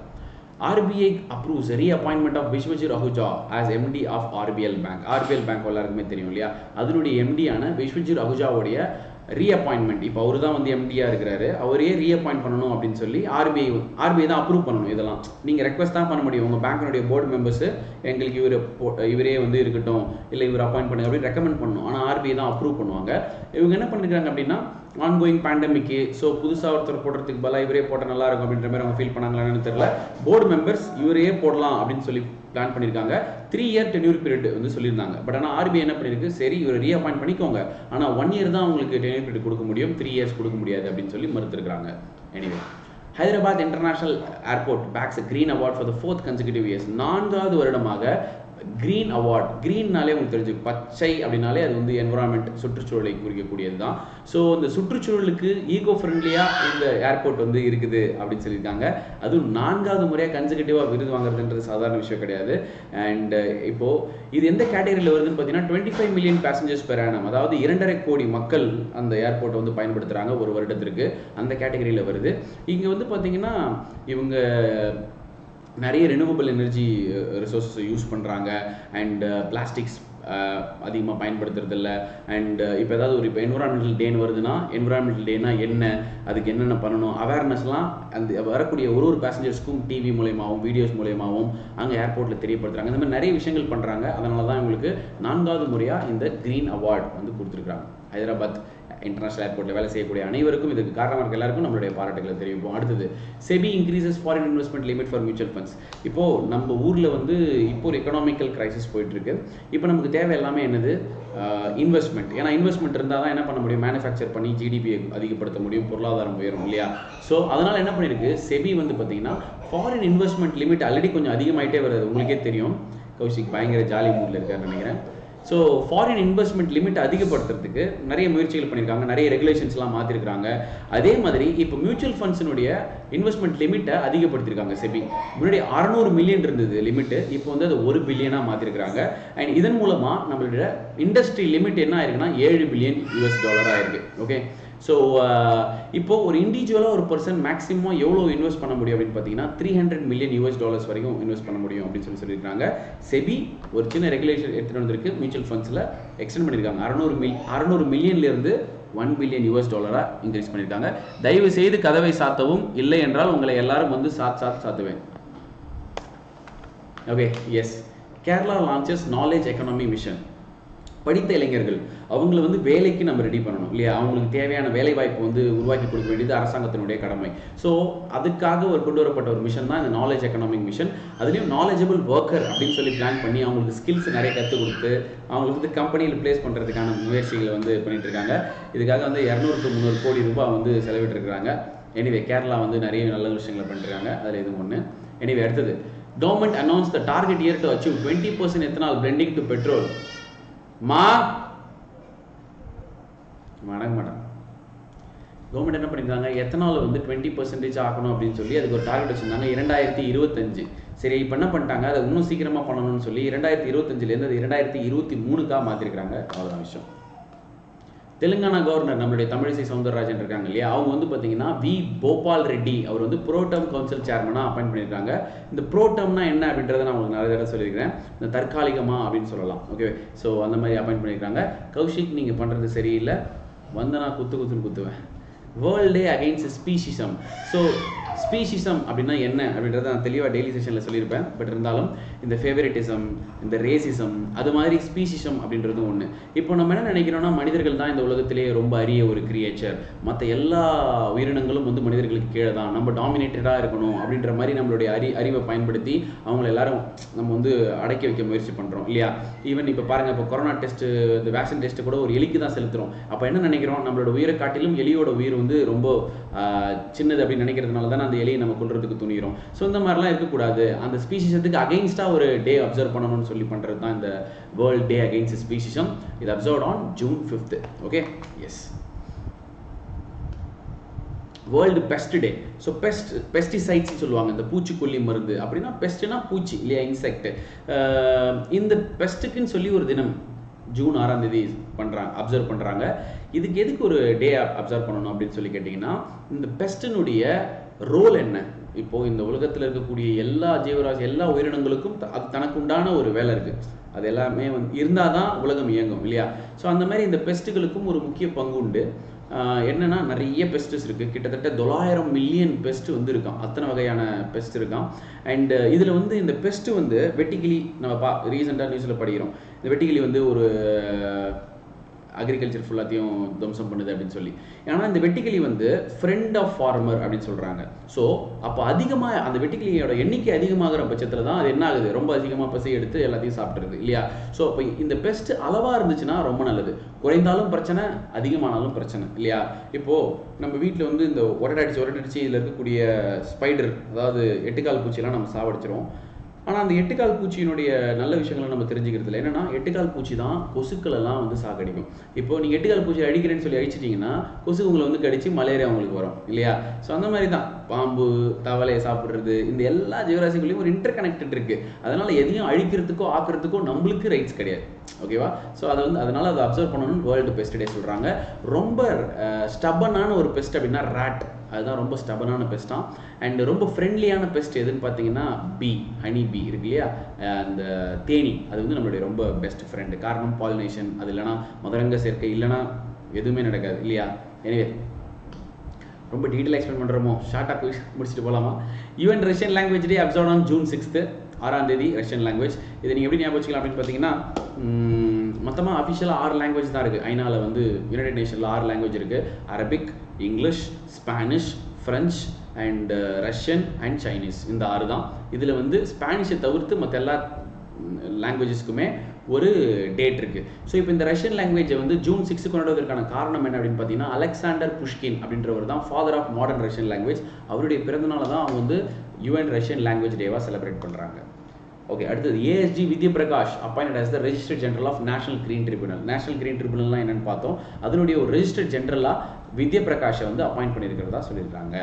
RBI approves a reappointment of Vishwajit Ahuja as MD of RBL Bank RBL Bank எல்லாருக்குமே தெரியும் இல்லையா அதனுடைய எம்டியான விஸ்வஜித் அஹுஜாவுடைய ரீஅப்பாயின்மெண்ட் இப்போ அவர் தான் வந்து எம்டியாக இருக்கிறாரு அவரே ரீஅப்பாயிண்ட் பண்ணணும் அப்படின்னு சொல்லி ஆர்பிஐ ஆர்பிஐ தான் அப்ரூவ் பண்ணணும் இதெல்லாம் நீங்கள் ரெக்வஸ்ட் தான் பண்ண முடியும் உங்கள் பேங்க்கினுடைய போர்டு மெம்பர்ஸ் எங்களுக்கு இவர் இவரே வந்து இருக்கட்டும் இல்லை இவர் அப்பாயிண்ட் பண்ணுங்க அப்படின்னு ரெக்கமெண்ட் பண்ணணும் ஆனால் ஆர்பிஐ தான் அப்ரூவ் பண்ணுவாங்க இவங்க என்ன பண்ணிருக்காங்க அப்படின்னா ஆன்கோயிங் பேண்டமிக்கு ஸோ புதுசாக ஒருத்தர் போடுறதுக்கு பதிலாக இவரே போட்டால் நல்லா இருக்கும் அப்படின்ற மாதிரி அவங்க ஃபீல் பண்ணாங்களான்னு தெரியல போர்டு மெம்பர்ஸ் இவரே போடலாம் அப்படின்னு சொல்லி பிளான் பண்ணியிருக்காங்க த்ரீ இயர் டென்யூர் பீரியட் வந்து சொல்லியிருந்தாங்க பட் ஆனால் ஆர்பிஐ என்ன பண்ணியிருக்கு சரி இவர் ரீஅப்பாயிண்ட் பண்ணிக்கோங்க ஆனால் ஒன் இயர் தான் உங்களுக்கு டென்யூர் பீரியட் கொடுக்க முடியும் த்ரீ இயர்ஸ் கொடுக்க முடியாது அப்படின்னு சொல்லி மறுத்துருக்காங்க anyway Hyderabad international airport bags green award for the fourth consecutive years நான்காவது வருடமாக கிரீன் அவார்ட் கிரீன்னாலே உங்களுக்கு தெரிஞ்சு பச்சை அப்படின்னாலே அது வந்து என்வரான்மெண்ட் சுற்றுச்சூழலை குறிக்கக்கூடியது தான் ஸோ இந்த சுற்றுச்சூழலுக்கு ஈகோ ஃப்ரெண்ட்லியாக இந்த ஏர்போர்ட் வந்து இருக்குது அப்படின்னு சொல்லியிருக்காங்க அதுவும் நான்காவது முறையாக கன்சிகூட்டிவாக விருது வாங்குறதுன்றது சாதாரண விஷயம் கிடையாது அண்ட் இப்போ இது எந்த கேட்டகரியில் வருதுன்னு பார்த்தீங்கன்னா twenty five million passengers per annum அதாவது இரண்டரை கோடி மக்கள் அந்த ஏர்போர்ட்டை வந்து பயன்படுத்துகிறாங்க ஒரு வருடத்திற்கு அந்த கேட்டகரியில் வருது இங்கே வந்து பார்த்தீங்கன்னா இவங்க நிறைய ரெனியூவபிள் எனர்ஜி ரிசோர்ஸஸ் யூஸ் பண்ணுறாங்க அண்ட் பிளாஸ்டிக்ஸ் அதிகமாக பயன்படுத்துறது இல்லை அண்ட் இப்போ ஏதாவது ஒரு இப்போ என்விரான்மெண்டல் டேன்னு வருதுன்னா என்விரான்மெண்டல் டேனா என்ன அதுக்கு என்னென்ன பண்ணணும் அவேர்னஸ்லாம் அந்த வரக்கூடிய ஒரு ஒரு பேசஞ்சர்ஸ்க்கும் டிவி மூலயமாவும் வீடியோஸ் மூலயமாவும் அங்கே ஏர்போர்ட்டில் தெரியப்படுத்துறாங்க இந்த மாதிரி நிறைய விஷயங்கள் பண்ணுறாங்க அதனால தான் இவங்களுக்கு நான்காவது முறையாக இந்த க்ரீன் அவார்ட் வந்து கொடுத்துருக்காங்க ஹைதராபாத் இன்டர்நேஷனல் ஏர்போர்ட்டில் வேலை செய்யக்கூடிய அனைவருக்கும் இதுக்கு காரணமாக இருக்க எல்லாருக்கும் நம்மளுடைய பாராட்டுகளை தெரிவிப்போம் அடுத்தது SEBI increases foreign investment limit for mutual funds இப்போ நம்ம ஊரில் வந்து இப்போ ஒரு எக்கனாமிக்கல் கிரைசிஸ் போயிட்டு இருக்கு இப்போ நமக்கு தேவை எல்லாமே என்னது இன்வெஸ்ட்மெண்ட் ஏன்னா இன்வெஸ்ட்மெண்ட் இருந்தால் தான் என்ன பண்ண முடியும் மேனுஃபேக்சர் பண்ணி ஜிடிபியை அதிகப்படுத்த முடியும் பொருளாதாரம் உயரும் இல்லையா ஸோ அதனால் என்ன பண்ணியிருக்கு செபி வந்து பார்த்தீங்கன்னா ஃபாரின் இன்வெஸ்ட்மெண்ட் லிமிட் ஆல்ரெடி கொஞ்சம் அதிகமாயிட்டே வருது உங்களுக்கே தெரியும் கௌஷிக் பயங்கர ஜாலி மூடில் இருக்காருன்னு நினைக்கிறேன் ஸோ ஃபாரின் இன்வெஸ்ட்மெண்ட் லிமிட் அதிகப்படுத்துறதுக்கு நிறைய முயற்சிகள் பண்ணியிருக்காங்க நிறைய ரெகுலேஷன்ஸ்லாம் மாற்றிருக்காங்க அதே மாதிரி இப்போ மியூச்சுவல் ஃபண்ட்ஸினுடைய இன்வெஸ்ட்மெண்ட் லிமிட்டை அதிகப்படுத்தியிருக்காங்க செபி முன்னாடி அறநூறு மில்லியன் இருந்தது லிமிட்டு இப்போ வந்து அது ஒரு பில்லியனாக மாற்றிருக்காங்க அண்ட் இதன் மூலமாக நம்மளுடைய இண்டஸ்ட்ரி லிமிட் என்ன ஆயிருக்குன்னா ஏழு பில்லியன் யூஎஸ் டாலராக இருக்கு ஓகே ஸோ இப்போ ஒரு இண்டிவிஜுவலாக ஒரு பர்சன் மேக்ஸிமம் எவ்வளோ இன்வெஸ்ட் பண்ண முடியும் அப்படின்னு பார்த்தீங்கன்னா three hundred million US dollars வரைக்கும் இன்வெஸ்ட் பண்ண முடியும் அப்படின்னு சொல்லி சொல்லியிருக்காங்க செபி ஒரு சின்ன ரெகுலேஷன் எடுத்துகிட்டு வந்திருக்கு மியூச்சுவல் ஃபண்ட்ஸில் எக்ஸ்டெண்ட் பண்ணியிருக்காங்க அறநூறு மில் அறநூறு மில்லியன்லேருந்து ஒன் பில்லியன் யூஎஸ் டாலராக இன்க்ரீஸ் பண்ணியிருக்காங்க தயவு செய்து கதவை சாத்தவும் இல்லை என்றால் உங்களை எல்லாரும் வந்து சாத் சாத் சாத்துவேன் okay yes Kerala launches knowledge economy mission படித்த இளைஞர்கள் அவங்கள வந்து வேலைக்கு நம்ம ரெடி பண்ணணும் இல்லையா அவங்களுக்கு தேவையான வேலை வாய்ப்பு வந்து உருவாக்கி கொடுக்க வேண்டியது அரசாங்கத்தினுடைய கடமை ஸோ அதுக்காக ஒரு கொண்டு வரப்பட்ட ஒரு மிஷன் தான் இந்த நாலேஜ் எக்கனாமிக் மிஷன் அதுலேயும் நாலேஜபிள் ஒர்க்கர் அப்படின்னு சொல்லி பிளான் பண்ணி அவங்களுக்கு ஸ்கில்ஸ் நிறைய கற்றுக் கொடுத்து அவங்களுக்கு வந்து கம்பெனியில் பிளேஸ் பண்ணுறதுக்கான முயற்சிகளை வந்து பண்ணிட்டு இருக்காங்க இதுக்காக வந்து இரநூறு டு முந்நூறு கோடி ரூபாய் வந்து செலவிட்டிருக்கிறாங்க எனிவே கேரளா வந்து நிறைய நல்ல விஷயங்களை பண்ணிருக்காங்க அதில் இது ஒன்று எனிவே அடுத்தது government announce the target year to achieve twenty percent ethanol blending to petrol மா மடங்க மாட்டேன் கவர்மெண்ட் என்ன பண்ணியிருக்காங்க எத்தனால் வந்து டுவெண்ட்டி பர்சன்டேஜ் ஆக்கணும் அப்படின்னு சொல்லி அதுக்கு ஒரு டார்கெட் வச்சிருந்தாங்க இரண்டாயிரத்தி இருபத்தஞ்சு சரி இப்போ என்ன பண்ணிட்டாங்க அதை இன்னும் சீக்கிரமாக பண்ணணும்னு சொல்லி இரண்டாயிரத்தி இருபத்தஞ்சிலேருந்து அது இரண்டாயிரத்தி இருபத்தி மூணுக்காக மாற்றிருக்காங்க அவ்வளோதான் விஷயம் தெலுங்கானா கவர்னர் நம்மளுடைய தமிழிசை சவுந்தரராஜன் இருக்காங்க இல்லையா அவங்க வந்து பார்த்தீங்கன்னா வி போபால் ரெட்டி அவர் வந்து ப்ரோடம் கவுன்சில் சேர்மனாக அப்பாயிண்ட் பண்ணியிருக்காங்க இந்த ப்ரோட்டம்னா என்ன அப்படின்றத நான் உங்களுக்கு நிறைய தடவை சொல்லியிருக்கிறேன் இந்த தற்காலிகமா அப்படின்னு சொல்லலாம் ஓகே ஸோ அந்த மாதிரி அப்பாயிண்ட் பண்ணியிருக்காங்க கௌஷிக் நீங்கள் பண்ணுறது சரியில்லை வந்து நான் குத்து குத்துன்னு குத்துவேன் world day against speciesism so speciesism அப்படின்னா என்ன அப்படின்றத நான் தெளிவாக டெய்லி செஷனில் சொல்லியிருப்பேன் பட் இருந்தாலும் இந்த ஃபேவரட்டிசம் இந்த ரேசிசம் அது மாதிரி ஸ்பீஷிசம் அப்படின்றது ஒன்று இப்போ நம்ம என்ன நினைக்கிறோம்னா மனிதர்கள் தான் இந்த உலகத்திலேயே ரொம்ப அரிய ஒரு கிரியேச்சர் மற்ற எல்லா உயிரினங்களும் வந்து மனிதர்களுக்கு கீழே தான் நம்ம டாமினேட்டடாக இருக்கணும் அப்படின்ற மாதிரி நம்மளுடைய அறி அறிவை பயன்படுத்தி அவங்கள எல்லாரும் நம்ம வந்து அடக்கி வைக்க முயற்சி பண்ணுறோம் இல்லையா ஈவன் இப்போ பாருங்கள் இப்போ கொரோனா டெஸ்ட்டு இந்த வேக்சின் டெஸ்ட்டு கூட ஒரு எலிக்கு தான் செலுத்துகிறோம் அப்போ என்ன நினைக்கிறோம் நம்மளோட உயிரை காட்டிலும் எலியோட உயிர் வந்து ரொம்ப ஆஹ், சின்னது அப்படின்னு நினைக்கிறதுனால தான் அந்த எலியை நம்ம கொல்றதுக்கு துணிகிறோம் ஸோ இந்த மாதிரிலாம் இருக்கக்கூடாது அந்த ஸ்பீசிசத்துக்கு அகைன்ஸ்டாக ஒரு டே அப்சர்வ் பண்ணணும்னு சொல்லி பண்ணுறது தான் இந்த வேர்ல்ட் டே அகைன்ஸ்ட் ஸ்பீசிசம் இது observe on June fifth okay yes world pest day so pest pesticides சொல்லுவாங்க இந்த பூச்சிக்கொல்லி மருந்து அப்படின்னா பெஸ்ட்னா பூச்சி இல்லையா இன்செக்ட் இந்த பெஸ்ட்டுக்குன்னு சொல்லி ஒரு தினம் ஜூன் ஆறாம் தேதி பண்ணுறாங்க அப்சர்வ் பண்ணுறாங்க இதுக்கு எதுக்கு ஒரு டே அப்சர்வ் பண்ணணும் அப்படின்னு சொல்லி கேட்டிங்கன்னா இந்த பெஸ்ட்டினுடைய ரோல் என்ன இப்போ இந்த உலகத்தில் இருக்கக்கூடிய எல்லா ஜீவராசி எல்லா உயிரினங்களுக்கும் த- அது தனக்கு உண்டான ஒரு வேலை இருக்கு அது எல்லாமே வந்து இருந்தால் தான் உலகம் இயங்கும் இல்லையா ஸோ அந்த மாதிரி இந்த பெஸ்ட்டுகளுக்கும் ஒரு முக்கிய பங்கு உண்டு ஆஹ் என்னன்னா நிறைய பெஸ்ட்ஸ் இருக்கு கிட்டத்தட்ட தொள்ளாயிரம் மில்லியன் பெஸ்ட் வந்து இருக்கான் அத்தனை வகையான பெஸ்ட் இருக்கான் அண்ட் இதில் வந்து இந்த பெஸ்ட் வந்து வெட்டிக்கிளி நம்ம பா ரீசெண்டாக நியூஸில் படிக்கிறோம் இந்த வெட்டிக்கிளி வந்து ஒரு அக்ரிகல்ச்சர் ஃபுல்லாத்தையும் துவம்சம் பண்ணுது அப்படின்னு சொல்லி ஏன்னா இந்த வெட்டுக்கிளி வந்து ஃப்ரெண்ட் ஆஃப் ஃபார்மர் அப்படின்னு சொல்கிறாங்க ஸோ அப்போ அதிகமாக அந்த வெட்டுக்கிளியோட எண்ணிக்கை அதிகமாகிற பட்சத்தில் தான் அது என்ன ஆகுது ரொம்ப அதிகமாக பசி எடுத்து எல்லாத்தையும் சாப்பிட்ருது இல்லையா ஸோ அப்போ இந்த பெஸ்ட் அளவாக இருந்துச்சுன்னா ரொம்ப நல்லது குறைந்தாலும் பிரச்சனை அதிகமானாலும் பிரச்சனை இல்லையா இப்போது நம்ம வீட்டில் வந்து இந்த ஒரடடிச்சு ஒரடடிச்சு இதில் இருக்கக்கூடிய ஸ்பைடர் அதாவது எட்டுக்கால் பூச்சியெல்லாம் நம்ம சாவடிச்சிரும் ஆனால் அந்த எட்டுக்கால் பூச்சியினுடைய நல்ல விஷயங்களை நம்ம தெரிஞ்சுக்கிறது இல்லை என்னன்னா எட்டுக்கால் பூச்சி தான் கொசுக்கள் எல்லாம் வந்து சாகடிக்கும் இப்போ நீங்கள் எட்டுக்கால் பூச்சி அடிக்கிறேன்னு சொல்லி அடிச்சிட்டிங்கன்னா கொசு உங்களை வந்து கடிச்சு மலேரியா உங்களுக்கு வரும் இல்லையா ஸோ அந்த மாதிரி தான் பாம்பு தவளையை சாப்பிட்றது இந்த எல்லா ஜீவராசிகளையும் ஒரு இன்டர் கனெக்டட் இருக்கு அதனால எதையும் அழிக்கிறதுக்கோ ஆக்கிறதுக்கோ நம்மளுக்கு ரைட்ஸ் கிடையாது ஓகேவா ஸோ அதை வந்து அதனால அதை அப்சர்வ் பண்ணணும்னு வேர்ல்டு பெஸ்ட் டே சொல்றாங்க ரொம்ப ஸ்டப்பனான ஒரு பெஸ்ட் அப்படின்னா ரேட் அதுதான் ரொம்ப ஸ்டபனான பெஸ்ட்டாம் அண்ட் ரொம்ப ஃப்ரெண்ட்லியான பெஸ்ட் எதுன்னு பார்த்தீங்கன்னா பி ஹனி பி இருக்கு இல்லையா அஹ் அந்த தேனி அது வந்து நம்மளுடைய ரொம்ப பெஸ்ட் ஃப்ரெண்டு காரணம் பாலினேஷன் அது இல்லைனா மதுரங்க சேர்க்கை இல்லைனா எதுவுமே நடக்காது இல்லையா எனிவே ரொம்ப டீட்டெயில் எக்ஸ்பிளைன் பண்ணுறோமோ ஷார்ட்டாக போய் முடிச்சுட்டு போகலாமா even Russian language day observe on June sixth ஆறாம் தேதி ரஷ்யன் லாங்குவேஜ் இதை நீங்கள் எப்படி ஞாபகம் வச்சுக்கலாம் அப்படின்னு பார்த்தீங்கன்னா மொத்தமாக அஃபிஷியலாக ஆறு லாங்குவேஜ் தான் இருக்குது ஐநாவில் வந்து யுனைடெட் நேஷனில் ஆறு லாங்குவேஜ் இருக்குது Arabic English Spanish French and Russian and Chinese இந்த ஆறு தான் இதில் வந்து ஸ்பானிஷை தவிர்த்து மற்ற எல்லா லாங்குவேஜஸ்க்குமே ஒரு டேட் இருக்கு ஸோ இப்போ இந்த ரஷ்யன் லாங்குவேஜை வந்து ஜூன் சிக்ஸ் கொண்டாடுவதற்கான காரணம் என்ன அப்படின்னு பார்த்தீங்கன்னா அலெக்சாண்டர் புஷ்கின் அப்படின்றவர் தான் father of modern Russian language அவருடைய பிறந்தநாள தான் அவங்க வந்து யுஎன் ரஷ்யன் லாங்குவேஜ் டேவாக செலிப்ரேட் பண்ணுறாங்க ஓகே அடுத்தது ASG Vidya Prakash appoint as the registered general of National Green Tribunal National Green ட்ரிபியூனல்னா என்னன்னு பார்த்தோம் அதனுடைய ஒரு ரெஜிஸ்டர்ட் ஜெனரலாக வித்ய பிரகாஷை வந்து அப்பாயிண்ட் பண்ணியிருக்கிறதா சொல்லியிருக்காங்க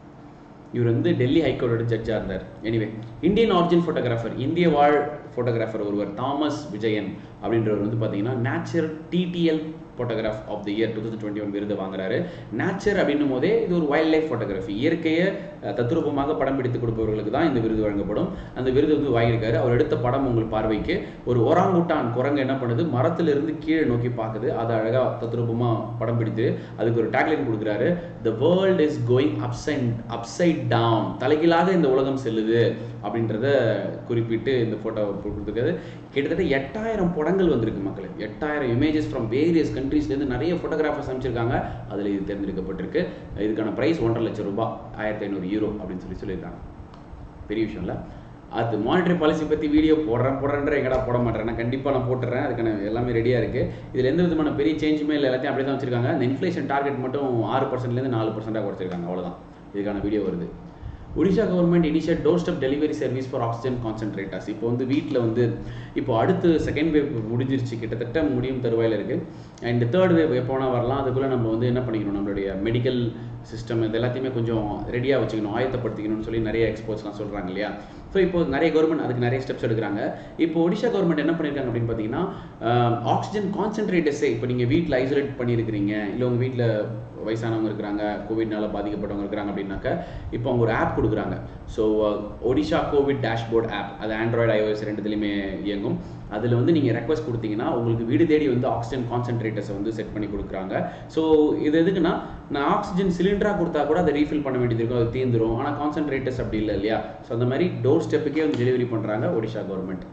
இவர் வந்து டெல்லி ஹைகோர்ட்டோட ஜட்ஜாக இருந்தார் எனிவே இந்தியன் ஆரிஜின் ஃபோட்டோகிராஃபர் இந்திய வாழ் ஃபோட்டோகிராஃபர் ஒருவர் தாமஸ் விஜயன் அப்படின்றவர் வந்து பார்த்தீங்கன்னா nature TTL photograph of the year two thousand twenty one விருது வாங்குறாரு நேச்சர் அப்படின்னும் போதே இது ஒரு வைல்ட் லைஃப் ஃபோட்டோகிராஃபி இயற்கையை அஹ், தத்ரூபமாக படம் பிடித்து கொடுப்பவர்களுக்கு தான் இந்த விருது வழங்கப்படும் அந்த விருது வந்து வாங்கியிருக்காரு அவர் எடுத்த படம் உங்கள் பார்வைக்கு ஒரு ஒராங்குட்டான் குரங்கு என்ன பண்ணுது மரத்திலிருந்து கீழே நோக்கி பார்க்குது அதை அழகாக தத்ரூபமாக படம் பிடித்து அதுக்கு ஒரு டேக்லைன் கொடுக்குறாரு the world is going upside upside down தலைகீழாக இந்த உலகம் செல்லுது அப்படின்றத குறிப்பிட்டு இந்த ஃபோட்டோ கொடுத்துருக்காரு கிட்டத்தட்ட எட்டாயிரம் படங்கள் வந்திருக்கு மக்களே எட்டாயிரம் இமேஜஸ் ஃப்ரம் வேரியஸ் கண்ட்ரீஸ்லேருந்து நிறைய ஃபோட்டோகிராஃபர்ஸ் அமைச்சிருக்காங்க அதில் இது தேர்ந்தெடுக்கப்பட்டிருக்கு இதுக்கான ப்ரைஸ் ஒன்றரை லட்சம் ரூபாய் ஆயிரத்தி ஐநூறு யூரோ அப்படின்னு சொல்லி சொல்லியிருக்காங்க பெரிய விஷயம் இல்லை அது மானிட்டரி பாலிசி பற்றி வீடியோ போடுறேன் போடுறேன்ற எங்கடா போட மாட்டேன் நான் கண்டிப்பாக நான் போட்டுறேன் அதுக்கான எல்லாமே ரெடியாக இருக்குது இதில் எந்த விதமான பெரிய சேஞ்சுமே இல்லை எல்லாத்தையும் அப்படியே தான் வச்சிருக்காங்க இந்த இன்ஃப்ளேஷன் டார்கெட் மட்டும் ஆறு பர்சன்ட்லேருந்து நாலு பர்சன்ட்டாக குறைச்சிருக்காங்க அவ்வளோதான் இதுக்கான வீடியோ வருது Odisha government initiate door step delivery service for oxygen concentrators இப்போ வந்து வீட்டில் வந்து இப்போ அடுத்து செகண்ட் வேவ் முடிஞ்சிருச்சு கிட்டத்தட்ட முடியும் தருவாயில் இருக்குது அண்ட் தேர்ட் வேவ் எப்போனா வரலாம் அதுக்குள்ளே நம்ம வந்து என்ன பண்ணிக்கணும் நம்மளுடைய மெடிக்கல் சிஸ்டம் இது எல்லாத்தையுமே கொஞ்சம் ரெடியாக வச்சுக்கணும் ஆயத்தப்படுத்திக்கணும்னு சொல்லி நிறைய எக்ஸ்போர்ட்ஸ்லாம் சொல்கிறாங்க இல்லையா ஸோ இப்போ நிறைய கவர்மெண்ட் அதுக்கு நிறைய ஸ்டெப்ஸ் எடுக்கிறாங்க இப்போ ஒடிஷா கவர்மெண்ட் என்ன பண்ணியிருக்காங்க அப்படின்னு பார்த்தீங்கன்னா ஆக்சிஜன் கான்சென்ட்ரேட்டர்ஸே இப்போ நீங்கள் வீட்டில் ஐசோலேட் பண்ணியிருக்கிறீங்க இல்லை உங்கள் வீட்டில் வயசானவங்க இருக்கிறாங்க கோவிட்னால பாதிக்கப்பட்டவங்க இருக்கிறாங்க அப்படின்னாக்க இப்போ அவங்க ஒரு ஆப் கொடுக்குறாங்க so Odisha COVID dashboard app அது ஆண்ட்ராய்டு ஐஓஎஸ் ரெண்டுத்துலையுமே இயங்கும் அதில் வந்து நீங்கள் ரெக்வஸ்ட் கொடுத்தீங்கன்னா உங்களுக்கு வீடு தேடி வந்து ஆக்சிஜன் கான்சென்ட்ரேட்டர்ஸை வந்து செட் பண்ணி கொடுக்குறாங்க ஸோ இது எதுக்குன்னா நான் ஆக்சிஜன் சிலிண்டராக கொடுத்தா கூட அதை ரீஃபில் பண்ண வேண்டியது இருக்கும் அது தீர்ந்துரும் ஆனால் கான்சென்ட்ரேட்டர்ஸ் அப்படி இல்லை இல்லையா ஸோ அந்த மாதிரி டோர் ஸ்டெப்புக்கே வந்து டெலிவரி பண்ணுறாங்க Odisha government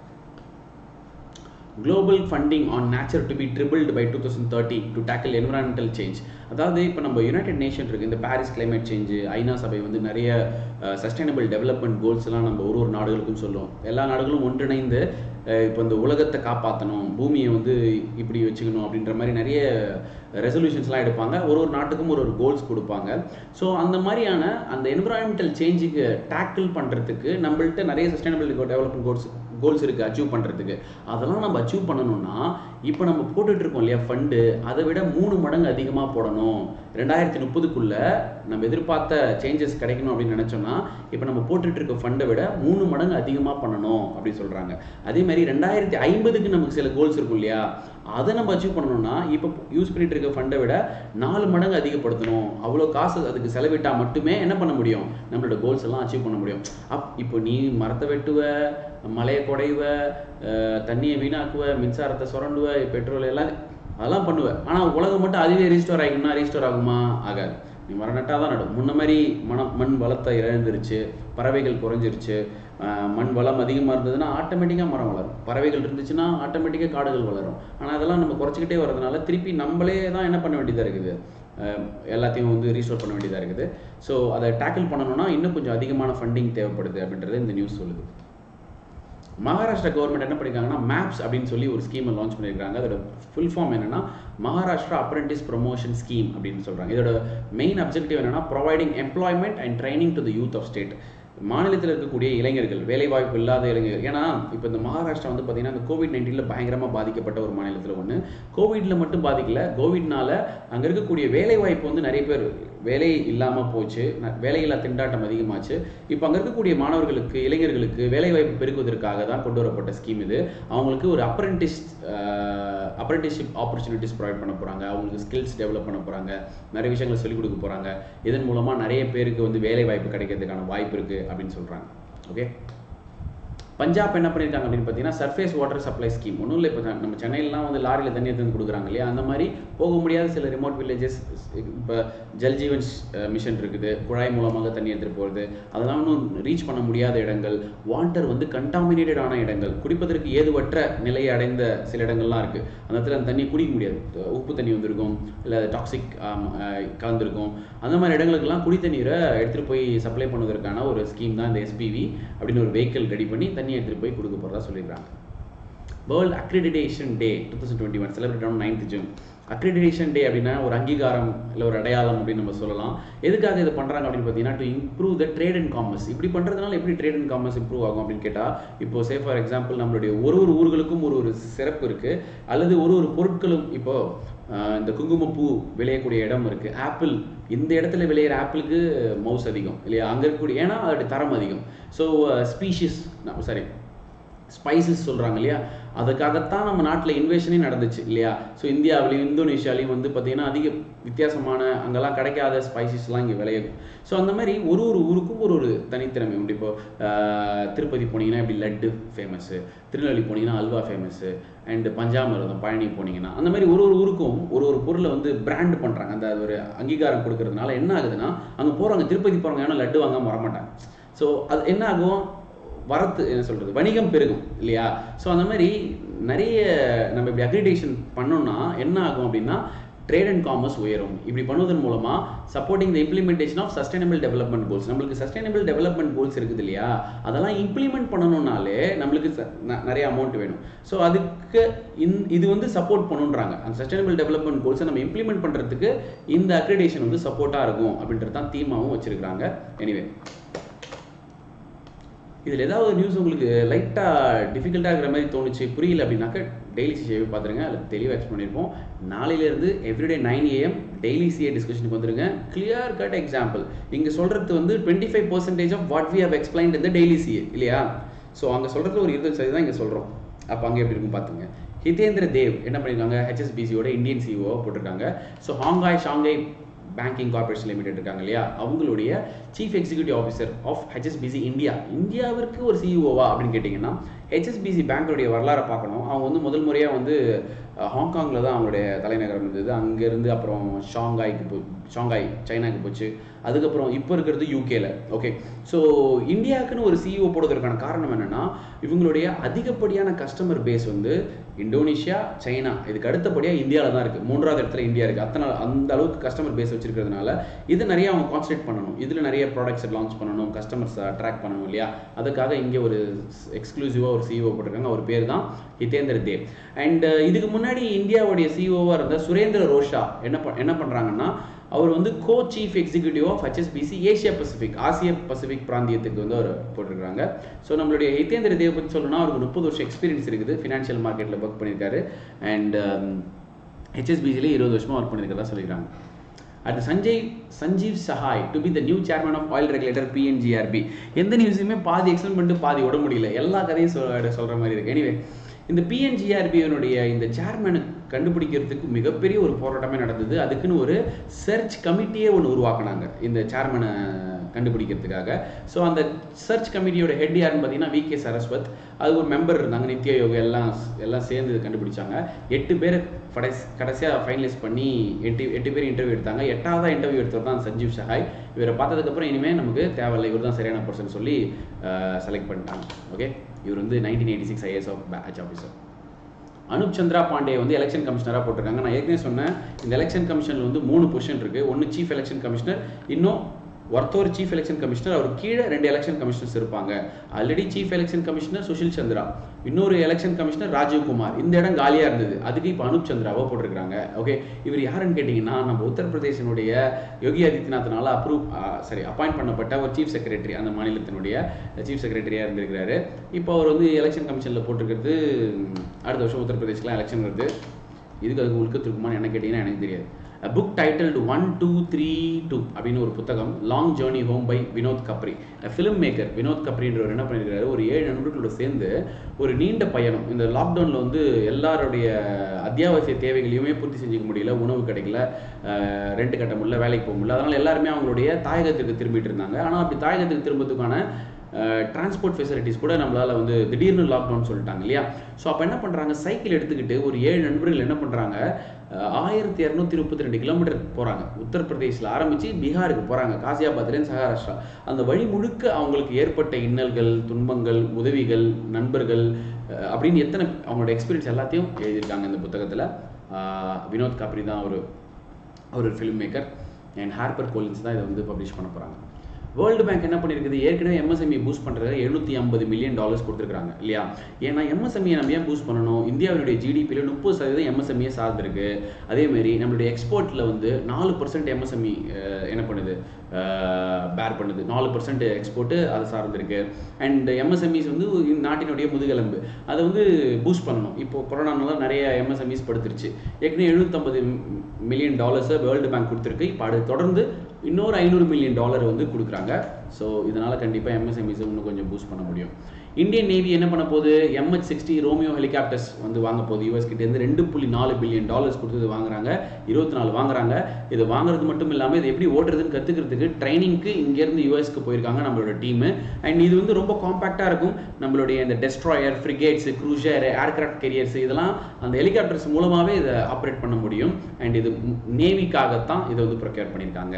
global funding on nature to be tripled by two thousand thirty to tackle environmental change அதாவது இப்போ நம்ம யுனைடெட் நேஷன் இருக்குது இந்த பாரிஸ் கிளைமேட் சேஞ்சு ஐநா சபை வந்து நிறைய சஸ்டைனபிள் டெவலப்மெண்ட் கோல்ஸ் எல்லாம் நம்ம ஒரு ஒரு நாடுகளுக்கும் சொல்லுவோம் எல்லா நாடுகளும் ஒன்றிணைந்து அஹ், இப்போ இந்த உலகத்தை காப்பாற்றணும் பூமியை வந்து இப்படி வச்சுக்கணும் அப்படின்ற மாதிரி நிறைய ரெசல்யூஷன்ஸ்லாம் எடுப்பாங்க ஒரு ஒரு நாட்டுக்கும் ஒரு ஒரு கோல்ஸ் கொடுப்பாங்க ஸோ அந்த மாதிரியான அந்த என்விரான்மெண்டல் சேஞ்சுக்கு டேக்கிள் பண்ணுறதுக்கு நம்மள்ட்ட நிறைய சஸ்டைனபிள் டெவலப்மெண்ட் கோல்ஸ் கோல்ஸ் இருக்குது அச்சீவ் பண்ணுறதுக்கு அதெல்லாம் நம்ம அச்சீவ் பண்ணணும்னா இப்போ நம்ம போட்டுட்டு இருக்கோம் இல்லையா ஃபண்டு அதை விட மூணு மடங்கு அதிகமாக போடணும் ரெண்டாயிரத்தி முப்பதுக்குள்ள நம்ம எதிர்பார்த்த சேஞ்சஸ் கிடைக்கணும் அப்படின்னு நினச்சோம்னா இப்போ நம்ம போட்டுட்டு இருக்க ஃபண்டை விட மூணு மடங்கு அதிகமாக பண்ணணும் அப்படின்னு சொல்கிறாங்க அதே மாதிரி ரெண்டாயிரத்தி ஐம்பதுக்கு நமக்கு சில கோல்ஸ் இருக்கும் இல்லையா அதை நம்ம அச்சீவ் பண்ணணும்னா இப்போ யூஸ் பண்ணிட்டு இருக்க ஃபண்டை விட நாலு மடங்கு அதிகப்படுத்தணும் அவ்வளோ காசு அதுக்கு செலவிட்டால் மட்டுமே என்ன பண்ண முடியும் நம்மளோட கோல்ஸ் எல்லாம் அச்சீவ் பண்ண முடியும் அப் இப்போ நீ மரத்தை வெட்டுவ மலையை குடைவ அஹ், தண்ணியை வீணாக்குவ மின்சாரத்தை சுரண்டுவ பெட்ரோல் எல்லாம் அதெல்லாம் பண்ணுவ ஆனால் உலகம் மட்டும் அதுவே ரீஸ்டோர் ஆகிக்கணும்னா ரீஸ்டோர் ஆகுமா ஆகாது நீ மரம் நட்டால் தான் நடும் முன்ன மாதிரி மனம் மண் வளத்தை இழந்துருச்சு பறவைகள் குறைஞ்சிருச்சு ஆஹ் மண் வளம் அதிகமாக இருந்ததுன்னா ஆட்டோமேட்டிக்காக மரம் வளரும் பறவைகள் இருந்துச்சுன்னா ஆட்டோமேட்டிக்காக காடுகள் வளரும் ஆனால் அதெல்லாம் நம்ம குறைச்சிக்கிட்டே வரதுனால திருப்பி நம்மளே தான் என்ன பண்ண வேண்டியதாக இருக்குது ஆஹ் எல்லாத்தையும் வந்து ரீஸ்டோர் பண்ண வேண்டியதாக இருக்குது ஸோ அதை டேக்கிள் பண்ணணும்னா இன்னும் கொஞ்சம் அதிகமான ஃபண்டிங் தேவைப்படுது அப்படின்றது இந்த நியூஸ் சொல்லுது மகாராஷ்டிரா கவர்மெண்ட் என்ன பண்ணிருக்காங்கன்னா மேப்ஸ் அப்படின்னு சொல்லி ஒரு ஸ்கீமை லான்ச் பண்ணியிருக்காங்க அதோட ஃபுல் ஃபார்ம் என்னன்னா மகாராஷ்டிரா அப்ரெண்டிஸ் ப்ரொமோஷன் ஸ்கீம் அப்படின்னு சொல்றாங்க இதோட மெயின் அப்ஜெக்டிவ் என்னன்னா providing employment and training to the youth of state மாநிலத்தில் இருக்கக்கூடிய இளைஞர்கள் வேலைவாய்ப்பு இல்லாத இளைஞர்கள் ஏன்னா இப்போ இந்த மகாராஷ்டிரா வந்து பார்த்தீங்கன்னா இந்த கோவிட் நைன்டீனில் பயங்கரமாக பாதிக்கப்பட்ட ஒரு மாநிலத்தில் ஒன்று கோவிட்ல மட்டும் பாதிக்கல கோவிட்னால அங்கே இருக்கக்கூடிய வேலைவாய்ப்பு வந்து நிறைய பேர் வேலை இல்லாமல் போச்சு ந- வேலையில்லா திண்டாட்டம் அதிகமாச்சு இப்போ அங்கே இருக்கக்கூடிய மாணவர்களுக்கு இளைஞர்களுக்கு வேலைவாய்ப்பு பெருக்குவதற்காக தான் கொண்டு வரப்பட்ட ஸ்கீம் இது அவங்களுக்கு ஒரு அப்ரெண்டிஸ் அப்ரெண்டிஸ்ஷிப் ஆப்பர்ச்சுனிட்டிஸ் ப்ரொவைட் பண்ண போகிறாங்க அவங்களுக்கு ஸ்கில்ஸ் டெவலப் பண்ண போகிறாங்க நிறைய விஷயங்களை சொல்லிக் கொடுக்க போகிறாங்க இதன் மூலமாக நிறைய பேருக்கு வந்து வேலை வாய்ப்பு கிடைக்கிறதுக்கான வாய்ப்பு இருக்குது அப்படின்னு சொல்கிறாங்க ஓகே பஞ்சாப் என்ன பண்ணியிருக்காங்க அப்படின்னு பார்த்தீங்கன்னா சர்ஃபேஸ் வாட்டர் சப்ளை ஸ்கீம் ஒன்றும் இல்லை இப்போ நம்ம சென்னையிலலாம் வந்து லாரியில் தண்ணி எடுத்து வந்து கொடுக்குறாங்க இல்லையா அந்த மாதிரி போக முடியாத சில ரிமோட் வில்லேஜஸ் இப்போ ஜல்ஜீவன் மிஷன் இருக்குது குழாய் மூலமாக தண்ணி எடுத்துகிட்டு போகிறது அதெல்லாம் இன்னும் ரீச் பண்ண முடியாத இடங்கள் வாட்டர் வந்து கண்டாமினேட்டட் ஆன இடங்கள் குடிப்பதற்கு ஏதுவற்ற நிலையை அடைந்த சில இடங்கள்லாம் இருக்குது அந்த இடத்துல அந்த தண்ணி குடிக்க முடியாது உப்பு தண்ணி வந்திருக்கும் இல்லை டாக்ஸிக் கலந்துருக்கும் அந்த மாதிரி இடங்களுக்கெல்லாம் குடி தண்ணீரை எடுத்துகிட்டு போய் சப்ளை பண்ணுவதற்கான ஒரு ஸ்கீம் தான் இந்த எஸ்பிவி அப்படின்னு ஒரு வெஹிக்கிள் ரெடி பண்ணி தண்ணி எடுத்துகிட்டு போய் கொடுக்க போகிறதா சொல்லியிருக்காங்க world accreditation day two thousand twenty one celebrate on ninth June accreditation day அப்படின்னா ஒரு அங்கீகாரம் இல்லை ஒரு அடையாளம் அப்படின்னு நம்ம சொல்லலாம் எதுக்காக இது பண்ணுறாங்க அப்படின்னு பார்த்தீங்கன்னா to improve the trade and commerce இப்படி பண்ணுறதுனால எப்படி ட்ரேட் அண்ட் காமர்ஸ் இம்ப்ரூவ் ஆகும் அப்படின்னு கேட்டால் இப்போ சே ஃபார் எக்ஸாம்பிள் நம்மளுடைய ஒரு ஒரு ஊர்களுக்கும் ஒரு ஒரு சிறப்பு இருக்குது அல்லது ஒரு ஒரு பொருட்களும் இப்போ ஆஹ், இந்த குங்குமப்பூ விளையக்கூடிய இடம் இருக்குது ஆப்பிள் இந்த இடத்துல விளையிற ஆப்பிளுக்கு மவுஸ் அதிகம் இல்லையா அங்கே இருக்கக்கூடிய ஏன்னா அதோட தரம் அதிகம் ஸோ ஸ்பீஷிஸ் சாரி ஸ்பைசஸ் சொல்கிறாங்க இல்லையா அதுக்காகத்தான் நம்ம நாட்டில் இன்வேஷனே நடந்துச்சு இல்லையா ஸோ இந்தியாவிலையும் இந்தோனேஷியாலையும் வந்து பார்த்திங்கன்னா அதிக வித்தியாசமான அங்கெல்லாம் கிடைக்காத ஸ்பைசஸ்லாம் இங்கே விளையும் ஸோ அந்த மாதிரி ஒரு ஒரு ஊருக்கும் ஒரு ஒரு தனித்திறமை உண்டு இப்போ ஆஹ், திருப்பதி போனீங்கன்னா இப்படி லட்டு ஃபேமஸ்ஸு திருநெல்வேலி போனீங்கன்னா அல்வா ஃபேமஸ்ஸு அண்ட் பஞ்சாமிரதம் பழனி போனீங்கன்னா அந்த மாதிரி ஒரு ஒரு ஊருக்கும் ஒரு ஒரு பொருளை வந்து பிராண்ட் பண்ணுறாங்க அந்த ஒரு அங்கீகாரம் கொடுக்கறதுனால என்ன ஆகுதுன்னா அங்கே போகிறவங்க திருப்பதி போகிறவங்க ஏன்னா லட்டு வாங்காம வரமாட்டாங்க ஸோ அது என்ன ஆகும் வரத்து என்ன சொல்கிறது வணிகம் பெருகும் இல்லையா ஸோ அந்த மாதிரி நிறைய நம்ம இப்படி அக்ரிடேஷன் பண்ணோம்னா என்ன ஆகும் அப்படின்னா ட்ரேட் அண்ட் காமர்ஸ் உயரும் இப்படி பண்ணுவதன் மூலமா supporting the implementation of sustainable development goals நம்மளுக்கு சஸ்டைனபிள் டெவலப்மெண்ட் கோல்ஸ் இருக்குது இல்லையா அதெல்லாம் இம்ப்ளிமெண்ட் பண்ணணும்னாலே நம்மளுக்கு ச- ந- நிறைய அமௌண்ட் வேணும் ஸோ அதுக்கு இந் இது வந்து சப்போர்ட் பண்ணுன்றாங்க அந்த சஸ்டைனபிள் டெவலப்மெண்ட் கோல்ஸை நம்ம இம்ப்ளிமெண்ட் பண்ணுறதுக்கு இந்த அக்ரிடேஷன் வந்து சப்போர்ட்டாக இருக்கும் அப்படின்றது தான் தீமாவும் வச்சிருக்காங்க எனிவே இதில் ஏதாவது நியூஸ் உங்களுக்கு லைட்டாக டிஃபிகல்ட்டாக இருக்கிற மாதிரி தோணுச்சு புரியல அப்படின்னாக்க டெய்லி சிஏவை பார்த்துருங்க அதில் தெளிவாக எக்ஸ்பிளைன் பண்ணியிருப்போம் நாளையிலேருந்து everyday nine AM daily CA டிஸ்கஷனுக்கு வந்துருங்க கிளியர் கட் எக்ஸாம்பிள் இங்கே சொல்கிறது வந்து twenty five percentage of what we have explained இந்த டெய்லி சிஏ இல்லையா ஸோ அங்கே சொல்கிறது ஒரு இருபது சதவீதம் இங்கே சொல்கிறோம் அப்போ அங்கே எப்படி இருக்கும் பார்த்துங்க ஹிதேந்திர தேவ் என்ன பண்ணியிருக்காங்க ஹெச்எஸ்பிசியோட இந்தியன் சிஓ போட்டிருக்காங்க ஸோ ஹாங்காய் ஷாங்காய் பேங்கிங் கார்பரேஷன் லிமிடெட் இருக்காங்க இல்லையா அவங்களுடைய chief executive officer of HSBC India இந்தியாவிற்கு ஒரு சிஇஓவா அப்படின்னு கேட்டிங்கன்னா ஹெச்எஸ்பிசி பேங்க்கோடைய வரலாறை பார்க்கணும் அவங்க வந்து முதல் முறையாக வந்து ஹாங்காங்கில் தான் அவங்களுடைய தலைநகரம் இருந்தது அங்கேருந்து அப்புறம் ஷாங்காய்க்கு போ ஷாங்காய் சைனாக்கு போச்சு அதுக்கப்புறம் இப்போ இருக்கிறது யூகேல ஓகே ஸோ இந்தியாவுக்குன்னு ஒரு சிஇஓ போடுவதற்கான காரணம் என்னன்னா இவங்களுடைய அதிகப்படியான கஸ்டமர் பேஸ் வந்து இந்தோனேஷியா சைனா இதுக்கு அடுத்தபடியாக இந்தியாவில் தான் இருக்குது மூன்றாவது இடத்துல இந்தியா இருக்குது அத்தனை அந்த அளவுக்கு கஸ்டமர் பேஸ் வச்சிருக்கிறதுனால இது நிறைய அவங்க கான்சன்ட்ரேட் பண்ணணும் இதில் நிறைய ப்ராடக்ட்ஸ் லான்ச் பண்ணணும் கஸ்டமர்ஸ் அட்ராக்ட் பண்ணணும் இல்லையா அதுக்காக இங்கே ஒரு எக்ஸ்க்ளூசிவாக ஒரு சிஇஓ போட்டிருக்காங்க அவர் பேர் தான் ஹிதேந்தர் தேவ் அண்ட் இதுக்கு முன்னாடி இந்தியாவுடைய சிஇஓவாக இருந்த சுரேந்திர ரோஷா என்ன ப என்ன பண்ணுறாங்கன்னா அவர் வந்து co chief executive of HSBC Asia Pacific ஆசிய பசிபிக் பிராந்தியத்துக்கு வந்து அவர் போட்டிருக்காங்க ஸோ நம்மளுடைய ஹிதேந்திர தேவ் பற்றி சொல்லணும்னா அவருக்கு முப்பது வருஷம் எக்ஸ்பீரியன்ஸ் இருக்குது ஃபினான்ஷியல் மார்க்கெட்டில் ஒர்க் பண்ணியிருக்காரு அண்ட் ஹெச்எஸ்பிசிலே இருபது வருஷமாக ஒர்க் பண்ணியிருக்கிறதா சொல்லியிருக்காங்க அடுத்து Sanjay Sanjeev Sahai to be the new chairman of oil regulator PNGRB எந்த நியூஸுமே பாதி எக்ஸ்பிளைன் பண்ணிட்டு பாதி விட முடியல எல்லா கதையும் சொல் சொல்கிற மாதிரி இருக்கு எனிவே இந்த பிஎன்ஜிஆர்பியினுடைய இந்த சேர்மனை கண்டுபிடிக்கிறதுக்கு மிகப்பெரிய ஒரு போராட்டமே நடந்தது அதுக்குன்னு ஒரு சர்ச் கமிட்டியே ஒன்று உருவாக்குனாங்க இந்த சேர்மனை கண்டுபிடிக்கிறதுக்காக ஸோ அந்த சர்ச் கமிட்டியோட ஹெட் யாருன்னு பார்த்தீங்கன்னா வி கே சரஸ்வத் அது ஒரு மெம்பர் இருந்தாங்க நித்யா யோகா எல்லாம் எல்லாம் சேர்ந்து இதை கண்டுபிடிச்சாங்க எட்டு பேர் கடைசி கடைசியாக ஃபைனலைஸ் பண்ணி எட்டு எட்டு பேர் இன்டர்வியூ எடுத்தாங்க எட்டாவதாக இன்டர்வியூ எடுத்தவர் தான் சஞ்சீவ் சஹாய் இவரை பார்த்ததுக்கப்புறம் இனிமேல் நமக்கு தேவையில்லை இவர் தான் சரியான பர்சன் சொல்லி செலக்ட் பண்ணிட்டாங்க ஓகே இவர் வந்து nineteen eighty six IAS of batch officer Anup Chandra Pandey வந்து எலெக்ஷன் கமிஷனராக போட்டிருக்காங்க நான் ஏற்கனவே சொன்னேன் இந்த எலெக்ஷன் கமிஷனில் வந்து மூணு பொசிஷன் இருக்குது ஒன்று சீஃப் எலெக்ஷன் கமிஷனர் இன்னும் ஒருத்தர் சீஃப் எலெக்ஷன் கமிஷனர் அவர் கீழே ரெண்டு எலெக்ஷன் கமிஷனர்ஸ் இருப்பாங்க already chief election commissioner Sushil Chandra இன்னொரு எலெக்ஷன் கமிஷனர் ராஜீவ் குமார் இந்த இடம் காலியாக இருந்தது அதுக்கு இப்போ அனுப் சந்திராவை போட்டிருக்காங்க ஓகே இவர் யாருன்னு கேட்டிங்கன்னா நம்ம உத்தரப்பிரதேசனுடைய யோகி ஆதித்யநாத்னால அப்ரூவ் சரி அப்பாயிண்ட் பண்ணப்பட்ட ஒரு சீஃப் செக்ரட்டரி அந்த மாநிலத்தினுடைய சீஃப் செக்ரட்டரியாக இருந்திருக்கிறாரு இப்போ அவர் வந்து எலெக்ஷன் கமிஷனில் போட்டிருக்கிறது ம், அடுத்த வருஷம் உத்தரப்பிரதேஷ்லாம் எலெக்ஷன் வருது இதுக்கு அதுக்கு ஒழுக்கத்து இருக்குமான்னு என்ன கேட்டிங்கன்னா எனக்கு தெரியாது book titled one two three two அப்படின்னு ஒரு புத்தகம் long journey home by Vinod Kapri film maker வினோத் கப்ரின்றவர் என்ன பண்ணியிருக்காரு ஒரு ஏழு நண்பர்களோட சேர்ந்து ஒரு நீண்ட பயணம் இந்த லாக்டவுனில் வந்து எல்லாருடைய அத்தியாவசிய தேவைகளையுமே பூர்த்தி செஞ்சுக்க முடியல உணவு கிடைக்கல அஹ் ரெண்டு கட்ட முடியல வேலைக்கு போக முடியல அதனால் எல்லாருமே அவங்களுடைய தாயகத்துக்கு திரும்பிட்டு இருந்தாங்க ஆனால் அப்படி தாயகத்துக்கு திரும்புறதுக்கான டிரான்ஸ்போர்ட் ஃபெசிலிட்டிஸ் கூட நம்மளால் வந்து திடீர்னு லாக்டவுன் சொல்லிட்டாங்க இல்லையா ஸோ அப்போ என்ன பண்ணுறாங்க சைக்கிள் எடுத்துக்கிட்டு ஒரு ஏழு நண்பர்கள் என்ன பண்ணுறாங்க ஆயிரத்தி இரநூத்தி முப்பத்தி ரெண்டு கிலோமீட்டர் போகிறாங்க உத்தரப்பிரதேசில் ஆரம்பித்து பீகாருக்கு போகிறாங்க காசியாபாத்லேருந்து சகாராஷ்டிரா அந்த வழி முழுக்க அவங்களுக்கு ஏற்பட்ட இன்னல்கள் துன்பங்கள் உதவிகள் நண்பர்கள் அஹ் அப்படின்னு எத்தனை அவங்களோட எக்ஸ்பீரியன்ஸ் எல்லாத்தையும் எழுதியிருக்காங்க இந்த புத்தகத்தில் வினோத் காப்ரி தான் ஒரு ஒரு film maker and Harper Collins தான் இதை வந்து பப்ளிஷ் பண்ண போகிறாங்க வேர்ல்டு பேங்க் என்ன பண்ணியிருக்குது ஏற்கனவே எம்எஸ்எம்இ பூஸ்ட் பண்ணுறது எழுநூற்றி ஐம்பது மில்லியன் டாலர்ஸ் கொடுத்துருக்காங்க இல்லையா ஏன்னா எம்எஸ்எம்இ நம்ம ஏன் பூஸ்ட் பண்ணணும் இந்தியாவினுடைய ஜிடிபியில் முப்பது சதவீதம் எம்எஸ்எம்இயை சார்ந்திருக்கு அதேமாரி நம்மளுடைய எக்ஸ்போர்ட்டில் வந்து நாலு பர்சன்ட் எம்எஸ்எம்இ என்ன பண்ணுது பேர் பண்ணுது நாலு பர்சன்ட் எக்ஸ்போர்ட்டு அதை சார்ந்திருக்கு அண்ட் எம்எஸ்எம்இஸ் வந்து இந்த நாட்டினுடைய முதுகெலும்பு அதை வந்து பூஸ்ட் பண்ணணும் இப்போ கொரோனானால நிறைய எம்எஸ்எம்இஸ் படுத்துருச்சு ஏற்கனவே எழுநூற்றம்பது மில்லியன் டாலர்ஸை வேர்ல்டு பேங்க் கொடுத்துருக்கு இப்போ அது தொடர்ந்து இன்னொரு ஐநூறு மில்லியன் டாலர் வந்து கொடுக்குறாங்க ஸோ இதனால் கண்டிப்பாக எம்எஸ்எம்இஸை இன்னும் கொஞ்சம் பூஸ்ட் பண்ண முடியும் இந்தியன் நேவி என்ன பண்ண போகுது எம்ஹெச் சிக்ஸ்டி ரோமியோ ஹெலிகாப்டர்ஸ் வந்து வாங்க போகுது யூஎஸ் கிட்டேருந்து ரெண்டு புள்ளி நாலு பில்லியன் டாலர்ஸ் கொடுத்து இது வாங்குறாங்க இருபத்தி நாலு வாங்குறாங்க இது வாங்குறது மட்டும் இல்லாமல் இது எப்படி ஓட்டுறதுன்னு கற்றுக்கிறதுக்கு ட்ரைனிங்க்கு இங்கேருந்து யூஎஸ்க்கு போயிருக்காங்க நம்மளோட டீமு அண்ட் இது வந்து ரொம்ப காம்பேக்டாக இருக்கும் நம்மளுடைய இந்த destroyer frigates cruiser aircraft carriers இதெல்லாம் அந்த ஹெலிகாப்டர்ஸ் மூலமாகவே இதை ஆப்ரேட் பண்ண முடியும் அண்ட் இது நேவிக்காகத்தான் இதை வந்து ப்ரொக்யூர் பண்ணியிருக்காங்க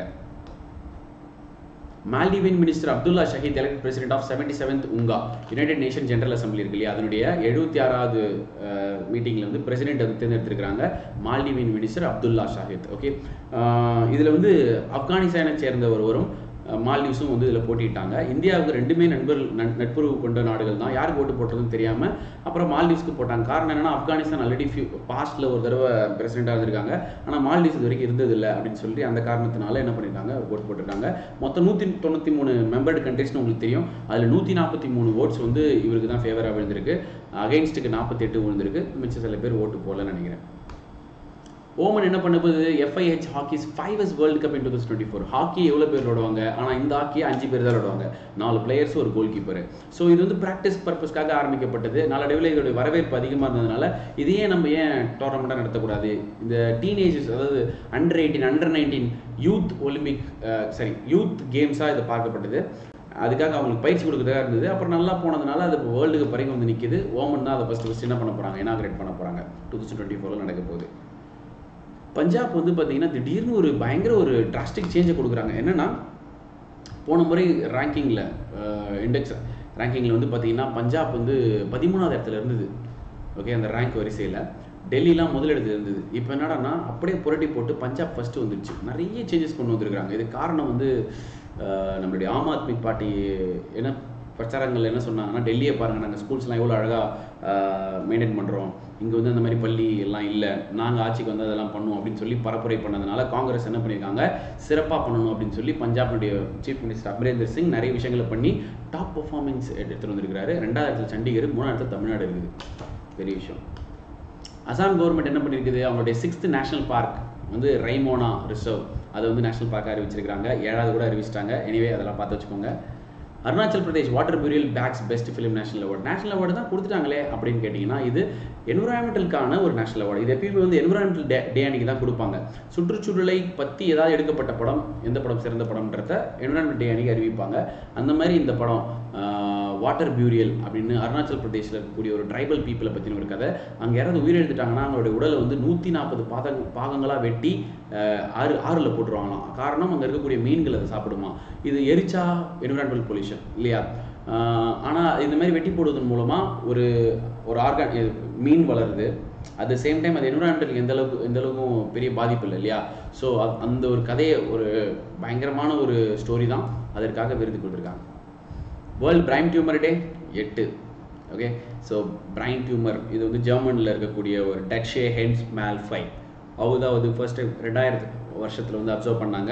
Maldivian minister Abdulla Shahid elect president of seventy seventh UNGA united nation general assembly இருக்கு இல்லையா அதனுடைய எழுபத்தி ஆறாவது மீட்டிங்கில் வந்து பிரசிடென்ட் வந்து தேர்ந்தெடுத்திருக்கிறாங்க Maldivian minister Abdulla Shahid okay இதில் வந்து ஆப்கானிஸ்தானை சேர்ந்த ஒருவரும் மால்டீவ்ஸும் வந்து இதில் போட்டிட்டாங்க இந்தியாவுக்கு ரெண்டுமே நண்பர்கள் நட்- நட்புறவு கொண்ட நாடுகள் தான் யாருக்கு ஓட்டு போட்டதுன்னு தெரியாமல் அப்புறம் மால்டீவ்ஸ்க்கு போட்டாங்க காரணம் என்னன்னா ஆப்கானிஸ்தான் ஆல்ரெடி ஃபியூ பாஸ்ட்டில் ஒரு தடவை பிரசிடெண்ட்டாக இருந்திருக்காங்க ஆனால் மால்டீவ்ஸ் இது வரைக்கும் இருந்ததில்லை அப்படின்னு சொல்லி அந்த காரணத்தினால என்ன பண்ணியிருக்காங்க ஓட்டு போட்டிருக்காங்க மொத்தம் நூற்றி தொண்ணூற்றி மூணு மெம்பர்டு கண்ட்ரிஸ்னு உங்களுக்கு தெரியும் அதில் நூற்றி நாற்பத்தி மூணு ஓட்ஸ் வந்து இவருக்கு தான் ஃபேவராக விழுந்திருக்கு அகைன்ஸ்ட்டுக்கு நாற்பத்தி எட்டு விழுந்திருக்கு மிச்சம் சில பேர் ஓட்டு போடலன்னு நினைக்கிறேன் ஓமன் என்ன பண்ண போகுது FIH hockey's five s world cup in two thousand twenty four hockey எவ்வளோ பேர் விளாடுவாங்க ஆனால் இந்த ஹாக்கி அஞ்சு பேர் தான் விளாடுவாங்க நாலு பிளேயர்ஸ் ஒரு கோல் கீப்பர் ஸோ இது வந்து ப்ராக்டிஸ் பர்பஸ்க்காக ஆரம்பிக்கப்பட்டது நாளடைவில் இதோடைய வரவேற்பு அதிகமாக இருந்ததுனால இதையே நம்ம ஏன் டோர்னமெண்ட்டாக நடத்தக்கூடாது இந்த டீனேஜஸ் அதாவது under eighteen under nineteen youth olympic சரி யூத் கேம்ஸாக இது பார்க்கப்பட்டது அதுக்காக அவங்களுக்கு பயிற்சி கொடுக்கறதா இருந்தது அப்புறம் நல்லா போனதுனால அது இப்போ வேர்ல்டு கப் வரைக்கும் வந்து நிற்கிது ஓமன் தான் அதை ஃபஸ்ட்டு ஃபஸ்ட் என்ன பண்ண போகிறாங்க இனாகிரேட் பண்ண போகிறாங்க டூ தௌசண்ட் டுவெண்ட்டி ஃபோரில் நடக்க போகுது பஞ்சாப் வந்து பார்த்தீங்கன்னா திடீர்னு ஒரு பயங்கர ஒரு டிராஸ்டிக் சேஞ்சை கொடுக்குறாங்க என்னன்னா போன முறை ரேங்கிங்கில் இண்டெக்ஸ் ரேங்கிங்கில் வந்து பார்த்தீங்கன்னா பஞ்சாப் வந்து பதிமூணாவது இடத்துல இருந்தது ஓகே அந்த ரேங்க் வரிசையில் டெல்லிலாம் முதலிடத்துல இருந்தது இப்போ என்னடான்னா அப்படியே புரட்டி போட்டு பஞ்சாப் ஃபஸ்ட்டு வந்துருச்சு நிறைய சேஞ்சஸ் கொண்டு வந்திருக்காங்க இது காரணம் வந்து அஹ், நம்மளுடைய ஆம் ஆத்மி பார்ட்டி என்ன பிரச்சாரங்கள் என்ன சொன்னாங்கன்னா டெல்லியை பாருங்கள் நாங்கள் ஸ்கூல்ஸ்லாம் எவ்வளோ அழகாக மெயின்டைன் பண்ணுறோம் இங்கே வந்து அந்த மாதிரி பள்ளி எல்லாம் இல்லை நாங்கள் ஆட்சிக்கு வந்து அதெல்லாம் பண்ணுவோம் அப்படின்னு சொல்லி பரப்புரை பண்ணதுனால காங்கிரஸ் என்ன பண்ணியிருக்காங்க சிறப்பாக பண்ணணும் அப்படின்னு சொல்லி பஞ்சாப்னுடைய சீஃப் மினிஸ்டர் அமரேந்தர் சிங் நிறைய விஷயங்களை பண்ணி டாப் பர்ஃபார்மன்ஸ் எடுத்துகிட்டு வந்திருக்கிறாரு ரெண்டாவது இடத்துல சண்டிகர் மூணாவது இடத்துல தமிழ்நாடு இருக்குது பெரிய விஷயம் அசாம் கவர்மெண்ட் என்ன பண்ணியிருக்குது அவங்களுடைய சிக்ஸ்த் நேஷனல் பார்க் வந்து ரைமோனா ரிசர்வ் அதை வந்து நேஷனல் பார்க்காக அறிவிச்சிருக்காங்க ஏழாவது கூட அறிவிச்சிட்டாங்க எனிவே அதெல்லாம் பார்த்து வச்சுக்கோங்க Arunachal Pradesh water burial bags best film national award national award தான் கொடுத்துட்டாங்களே அப்படின்னு கேட்டிங்கன்னா இது என்விரான்மெண்டலுக்கான ஒரு நேஷனல் அவார்டு இது எப்பயுமே வந்து என்விரான்மெண்டல் டே டே அன்னைக்கு தான் கொடுப்பாங்க சுற்றுச்சூழலை பற்றி ஏதாவது எடுக்கப்பட்ட படம் எந்த படம் சிறந்த படம்ன்றத என்விரான்மெண்ட் டே அன்னைக்கு அறிவிப்பாங்க அந்த மாதிரி இந்த படம் வாட்டர் பியூரியல் அப்படின்னு அருணாச்சல் பிரதேசில் இருக்கக்கூடிய ஒரு ட்ரைபல் பீப்புளை பற்றின ஒரு கதை அங்கே யாராவது உயிரிழந்துட்டாங்கன்னா அவங்களுடைய உடலை வந்து நூற்றி நாற்பது பாதங் பாகங்களாக வெட்டி அஹ், ஆறு ஆறில் போட்டுருவாங்களாம் காரணம் அங்கே இருக்கக்கூடிய மீன்கள் அதை சாப்பிடுமா இது எரிச்சா என்விரான்மெண்டல் பொல்யூஷன் இல்லையா ஆனால் இந்த மாதிரி வெட்டி போடுவதன் மூலமாக ஒரு ஒரு ஆர்கான் மீன் வளருது அட் த சேம் டைம் அது என்விரான்மெண்டல் எந்த அளவுக்கு எந்த அளவுக்கும் பெரிய பாதிப்பு இல்லை இல்லையா ஸோ அந்த ஒரு கதையை ஒரு பயங்கரமான ஒரு ஸ்டோரி தான் அதற்காக விருது கொடுத்துருக்காங்க வேர்ல்ட் பிரைன் டியூமர் டே எட்டு ஓகே ஸோ பிரைன் டியூமர் இது வந்து ஜெர்மனில் இருக்கக்கூடிய ஒரு டச்சே ஹென்ஸ் மேல்ஃபை அவங்க தான் வந்து ஃபர்ஸ்ட் டைம் ரெண்டாயிரத்து வருஷத்தில் வந்து அப்சர்வ் பண்ணாங்க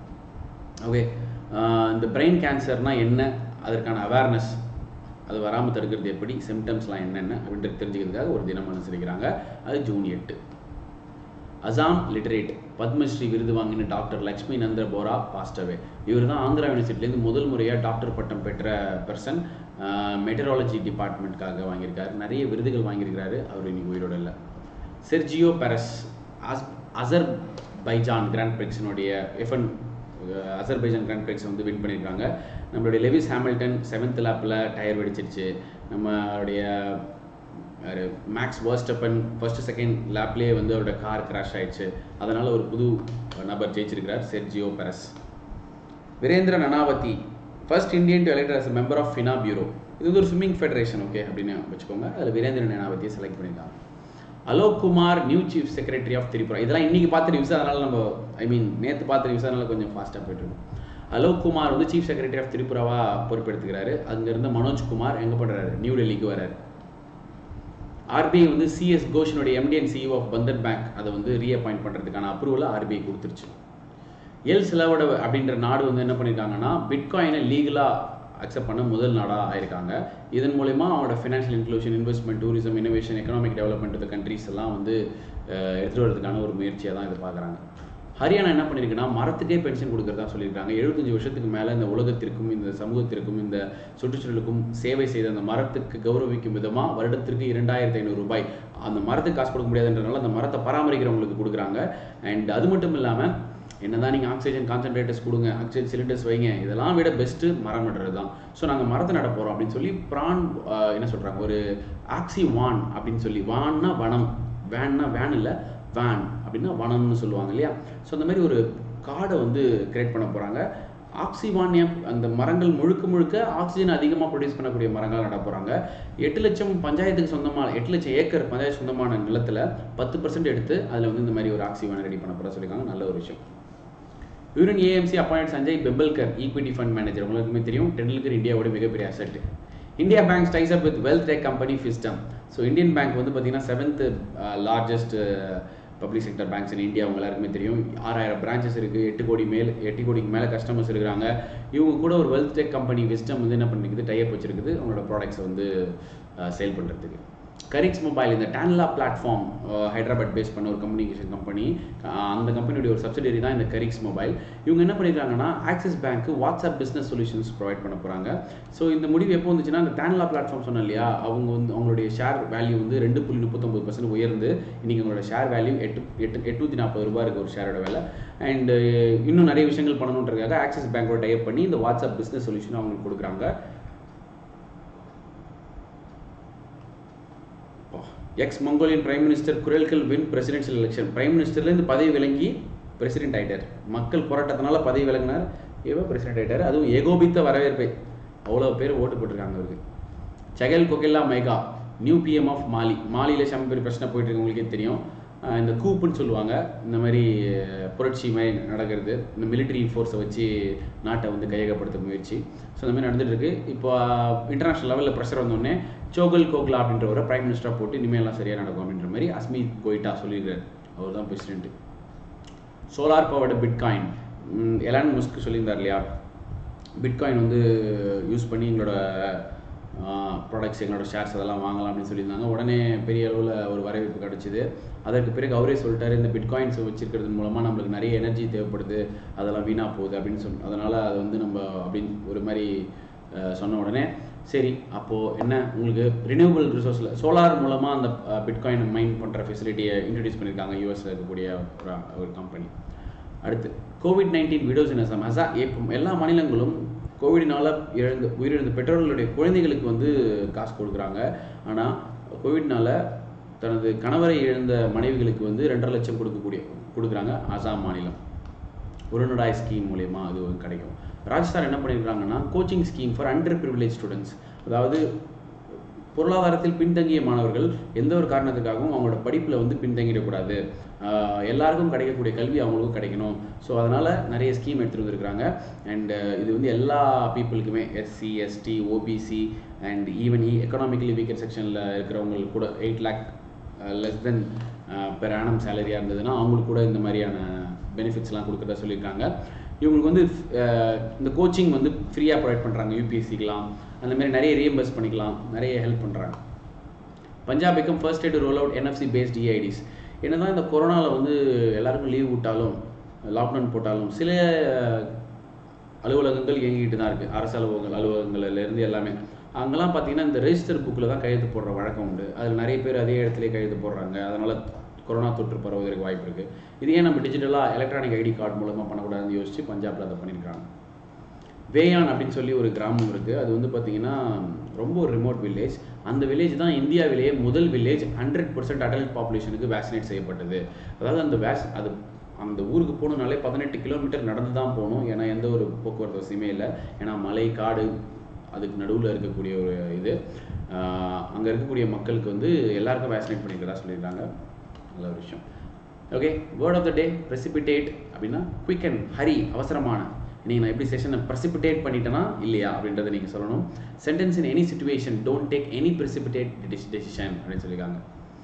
ஓகே இந்த பிரெயின் கேன்சர்னால் என்ன அதற்கான அவேர்னஸ் அது வராமல் தடுக்கிறது எப்படி சிம்டம்ஸ்லாம் என்னென்ன அப்படின்றது தெரிஞ்சுக்கிறதுக்காக ஒரு தினம் அனுசரிக்கிறாங்க அது ஜூன் எட்டு அசாம் லிட்டரேட் பத்மஸ்ரீ விருது வாங்கின டாக்டர் லக்ஷ்மி நந்திர போரா பாஸ்டவே இவர் தான் ஆந்திரா யூனிவர்சிட்டிலேருந்து முதல் முறையாக டாக்டர் பட்டம் பெற்ற பர்சன் மெட்டராலஜி டிபார்ட்மெண்ட்காக வாங்கியிருக்காரு நிறைய விருதுகள் வாங்கியிருக்காரு அவர் இன்னைக்கு உயிரோட இல்லை Sergio Perez as Azerbaijan grand பிரிக்ஸினுடைய எஃப்என் அசர்பைஜான் கிராண்ட் பிரிக்ஸ் வந்து வின் பண்ணியிருக்காங்க நம்மளுடைய லெவிஸ் ஹாமில்டன் செவன்த் லேப்பில் டயர் வெடிச்சிருச்சு நம்மளுடைய மேக்ஸ் வர்ஸ்டப்பன் ஃபர்ஸ்ட் செகண்ட் லேப்லேயே வந்து அவரோட கார் கிராஷ் ஆயிடுச்சு அதனால் ஒரு புது நபர் ஜெயிச்சிருக்கிறார் Sergio Perez Virendra Nanavati first Indian to elect as member of FINA bureau இது வந்து ஒரு ஸ்விம்மிங் ஃபெடரேஷன் ஓகே அப்படின்னு வச்சுக்கோங்க அதில் வீரேந்திர நனாவதியை செலக்ட் பண்ணியிருக்காங்க Alok Kumar new chief secretary of Tripura இதெல்லாம் இன்னைக்கு பார்த்த நியூஸ் அதனால நம்ம ஐ மீன் நேற்று பார்த்த நியூஸ் அதனால கொஞ்சம் ஃபாஸ்ட்டாக போயிட்டு இருக்கும் அலோக் குமார் வந்து சீஃப் செக்ரட்டரி ஆஃப் திரிபுராவா பொறுப்பெடுத்துக்கிறாரு அங்கிருந்து மனோஜ் குமார் எங்கே பண்ணுறாரு நியூ டெல்லிக்கு வராரு ஆர்பிஐ வந்து சிஎஸ் கோஷனுடைய MD and CEO of Bandhan bank அதை வந்து ரீஅப்பாயிண்ட் பண்ணுறதுக்கான அப்ரூவலை ஆர்பிஐ கொடுத்துருச்சு எல் செலவோட அப்படின்ற நாடு வந்து என்ன பண்ணியிருக்காங்கன்னா பிட்காயினை லீகலாக அக்செப்ட் பண்ண முதல் நாடாக ஆயிருக்காங்க இதன் மூலயமா அவங்களோட financial inclusion investment tourism innovation economic development இந்த கண்ட்ரீஸ் எல்லாம் வந்து எடுத்துகிட்டு வரதுக்கான ஒரு முயற்சியாக தான் இது பார்க்குறாங்க ஹரியானா என்ன பண்ணியிருக்குன்னா மரத்துக்கே பென்ஷன் கொடுக்குறதா சொல்லியிருக்காங்க எழுபத்தஞ்சு வருஷத்துக்கு மேலே இந்த உலகத்திற்கும் இந்த சமூகத்திற்கும் இந்த சுற்றுச்சூழலுக்கும் சேவை செய்த அந்த மரத்துக்கு கௌரவிக்கும் விதமாக வருடத்திற்கு இரண்டாயிரத்தி ஐநூறு ரூபாய் அந்த மரத்துக்கு காசு கொடுக்க முடியாதுன்றனால அந்த மரத்தை பராமரிக்கிறவங்களுக்கு கொடுக்குறாங்க அண்ட் அது மட்டும் இல்லாமல் என்னதான் நீங்கள் ஆக்சிஜன் கான்சன்ட்ரேட்டர்ஸ் கொடுங்க ஆக்சிஜன் சிலிண்டர்ஸ் வைங்க இதெல்லாம் விட பெஸ்ட்டு மரம் நடுறது தான் ஸோ நாங்கள் மரத்தை நட போகிறோம் அப்படின்னு சொல்லி ப்ரான் என்ன சொல்கிறாங்க ஒரு ஆக்சி வான் அப்படின்னு சொல்லி வான்னா வனம் வேன்னா வேன் இல்லை வேன் அப்படின்னா வனம்னு சொல்லுவாங்க இல்லையா ஸோ அந்த மாதிரி ஒரு காடை வந்து கிரியேட் பண்ண போகிறாங்க ஆக்சிவானியம் அந்த மரங்கள் முழுக்க முழுக்க ஆக்சிஜன் அதிகமாக ப்ரொடியூஸ் பண்ணக்கூடிய மரங்கள் நட போகிறாங்க எட்டு லட்சம் பஞ்சாயத்துக்கு சொந்தமான எட்டு லட்சம் ஏக்கர் பஞ்சாயத்து சொந்தமான நிலத்தில் பத்து பர்சன்ட் எடுத்து அதில் வந்து இந்த மாதிரி ஒரு ஆக்சிவானை ரெடி பண்ண போகிற சொல்லியிருக்காங்க நல்ல ஒரு விஷயம் யூரின் AMC appoint Sanjay Pembalkar equity fund manager உங்களுக்குமே தெரியும் டெண்டுல்கர் இந்தியாவோட மிகப்பெரிய asset India bank ties up with wealth tech company Fisdom so Indian bank வந்து பார்த்தீங்கன்னா seventh largest public sector banks in India அவங்க எல்லாருக்குமே தெரியும் ஆறாயிரம் பிரான்ச்சஸ் இருக்குது எட்டு கோடி மேல் எட்டு கோடிக்கு மேலே கஸ்டமர்ஸ் இருக்கிறாங்க இவங்க கூட ஒரு வெல்த் டெக் கம்பெனி விஸ்டம் வந்து என்ன பண்ணிருக்குது டைப் வச்சிருக்குது அவங்களோட ப்ராடக்ட்ஸை வந்து சேல் பண்ணுறதுக்கு கரிக்ஸ் மொபைல் இந்த டேன்லா பிளாட்ஃபார்ம் ஹைதராபாத் பேஸ் பண்ண ஒரு கம்யூனிகேஷன் கம்பெனி அந்த கம்பெனியுடைய ஒரு சப்சிடரி தான் இந்த கரிக்ஸ் மொபைல் இவங்க என்ன பண்ணியிருக்காங்கன்னா ஆக்சிஸ் பேங்க்கு வாட்ஸ்அப் பிஸ்னஸ் சொல்யூஷன்ஸ் ப்ரொவைட் பண்ண போகிறாங்க ஸோ இந்த முடிவு எப்போ வந்துச்சுன்னா இந்த டேன்லா பிளாட்ஃபார்ம் சொன்னேன் இல்லையா அவங்க வந்து அவங்களுடைய ஷேர் வேல்யூ வந்து ரெண்டு புள்ளி முப்பத்தொம்பது பர்சன்ட் உயர்ந்து இன்றைக்கி அவங்களோட ஷேர் வேல்யூ எட்டு எட்டு எட்நூற்றி நாற்பது ரூபாய் இருக்குது ஒரு ஷேரோட வேலை அண்ட் இன்னும் நிறைய விஷயங்கள் பண்ணணுன்றதுக்காக ஆக்சிஸ் பேங்கோட டைப் பண்ணி இந்த வாட்ஸ்அப் பிஸ்னஸ் சொல்யூஷன் அவங்களுக்கு கொடுக்குறாங்க ex Mongolian prime minister Khurelsukh win presidential election prime மினிஸ்டர்லேருந்து பதவி விலங்கி பிரசிடென்ட் ஆகிட்டார் மக்கள் போராட்டத்தினால பதவி விலகினார் இவ பிரசிடென்ட் ஆகிட்டார் அதுவும் ஏகோபித்த வரவேற்பை அவ்வளோ பேர் ஓட்டு போட்டிருக்காங்க அவருக்கு Choguel Kokalla Maiga new PM of Mali மாலியில் செம்ம பெரிய பிரச்சனை போயிட்டு இருக்கு உங்களுக்கே தெரியும் இந்த கூப்புன்னு சொல்லுவாங்க இந்த மாதிரி புரட்சி மாதிரி நடக்கிறது இந்த மிலிட்ரி ஃபோர்ஸை வச்சு நாட்டை வந்து கையகப்படுத்த முயற்சி ஸோ இந்த மாதிரி நடந்துட்டு இருக்கு இப்போ இன்டர்நேஷனல் லெவலில் ப்ரெஷர் வந்தோடனே சோகல் கோக்லா அப்படின்றவரை பிரைம் மினிஸ்டராக போட்டு இனிமேல் எல்லாம் சரியாக நடக்கும் அப்படின்ற மாதிரி அஸ்மித் கோயிட்டா சொல்லியிருக்காரு அவர் தான் president solar powered bitcoin Elon Musk சொல்லியிருந்தார் இல்லையா பிட்காயின் வந்து யூஸ் பண்ணி எங்களோட ப்ராடக்ட்ஸ் எங்களோட ஷேர்ஸ் அதெல்லாம் வாங்கலாம் அப்படின்னு சொல்லியிருந்தாங்க உடனே பெரிய அளவில் ஒரு வரவேற்பு கிடச்சிது அதற்கு பிறகு அவரே சொல்லிட்டாரு இந்த பிட்காயின்ஸ் வச்சிருக்கிறது மூலமாக நம்மளுக்கு நிறைய எனர்ஜி தேவைப்படுது அதெல்லாம் வீணாக போகுது அப்படின்னு சொல் அதனால் அது வந்து நம்ம அப்படின்னு ஒரு மாதிரி சொன்ன உடனே சரி அப்போது என்ன உங்களுக்கு ரினியூவபிள் ரிசோர்ஸில் சோலார் மூலமாக அந்த பிட்காயின் மைன் பண்ணுற ஃபெசிலிட்டியை இன்ட்ரடியூஸ் பண்ணியிருக்காங்க யூஎஸில் இருக்கக்கூடிய ஒரு கம்பெனி அடுத்து covid nineteen widows in Assam அசா எல்லா மாநிலங்களும் கோவிட்னால இழந்து உயிரிழந்த பெற்றோர்களுடைய குழந்தைகளுக்கு வந்து காசு கொடுக்குறாங்க ஆனால் கோவிட்னால தனது கணவரை இழந்த மனைவிகளுக்கு வந்து ரெண்டரை லட்சம் கொடுக்கக்கூடிய கொடுக்குறாங்க அசாம் மாநிலம் உருநடாய் ஸ்கீம் மூலயமா அது கிடைக்கும் ராஜஸ்தான் என்ன பண்ணியிருக்காங்கன்னா coaching scheme for under privilege students அதாவது பொருளாதாரத்தில் பின்தங்கிய மாணவர்கள் எந்த ஒரு காரணத்துக்காகவும் அவங்களோட படிப்பில் வந்து பின்தங்கிடக்கூடாது எல்லாருக்கும் கிடைக்கக்கூடிய கல்வி அவங்களுக்கும் கிடைக்கணும் ஸோ அதனால் நிறைய ஸ்கீம் எடுத்துகிட்டு வந்திருக்கிறாங்க அண்ட் இது வந்து எல்லா பீப்புளுக்குமே SC ST OBC and even economically weaker செக்ஷனில் இருக்கிறவங்களுக்கு கூட eight lakh less than per annum சேலரியாக இருந்ததுன்னா அவங்களுக்கு கூட இந்த மாதிரியான பெனிஃபிட்ஸ்லாம் கொடுக்குறதா சொல்லியிருக்காங்க இவங்களுக்கு வந்து இந்த கோச்சிங் வந்து ஃப்ரீயாக ப்ரொவைட் பண்ணுறாங்க யூபிஎஸ்சிக்கெலாம் அந்த மாதிரி நிறைய ரீஎம்பர்ஸ் பண்ணிக்கலாம் நிறைய ஹெல்ப் பண்ணுறாங்க Punjab become first to roll out NFC based EIDs என்னதான் இந்த கொரோனாவில் வந்து எல்லாருக்கும் லீவ் விட்டாலும் லாக்டவுன் போட்டாலும் சில அலுவலகங்கள் இயங்கிட்டு தான் இருக்குது அரசு அலுவலகங்கள் அலுவலகங்கள்லேருந்து எல்லாமே அங்கெல்லாம் பார்த்தீங்கன்னா இந்த ரெஜிஸ்டர் புக்கில் தான் கையெழுத்து போடுற வழக்கம் உண்டு அதில் நிறைய பேர் அதே இடத்துல கையெழுத்து போடுறாங்க அதனால் கொரோனா தொற்று பரவுவதற்கு வாய்ப்பு இருக்குது இது ஏன் நம்ம டிஜிட்டலாக எலக்ட்ரானிக் ஐடி கார்டு மூலமாக பண்ணக்கூடாதுன்னு யோசிச்சு பஞ்சாபில் அதை பண்ணியிருக்காங்க வேயான் அப்படின்னு சொல்லி ஒரு கிராமம் இருக்குது அது வந்து பார்த்தீங்கன்னா ரொம்ப ஒரு ரிமோட் வில்லேஜ் அந்த வில்லேஜ் தான் இந்தியாவிலேயே முதல் வில்லேஜ் ஹண்ட்ரட் பர்சன்ட் அடல்ட் பாப்புலேஷனுக்கு வேக்சினேட் செய்யப்பட்டது அதாவது அந்த வேக்ஸ் அது அந்த ஊருக்கு போகணுனாலே பதினெட்டு கிலோமீட்டர் நடந்து தான் போகணும் ஏன்னா எந்த ஒரு போக்குவரத்து வசதியுமே இல்லை ஏன்னா மலை காடு அதுக்கு நடுவில் இருக்கக்கூடிய ஒரு இது அங்கே இருக்கக்கூடிய மக்களுக்கு வந்து எல்லாருக்கும் வேக்சினேட் பண்ணிக்கிறதா சொல்லியிருக்காங்க நல்ல ஒரு விஷயம் okay word of the day precipitate அப்படின்னா குயிக் அண்ட் ஹரி அவசரமான நீங்கள் நான் எப்படி செஷனை precipitate பண்ணிட்டேனா இல்லையா அப்படின்றத நீங்கள் சொல்லணும் sentence in any situation don't take any precipitate decision அப்படின்னு சொல்லியிருக்காங்க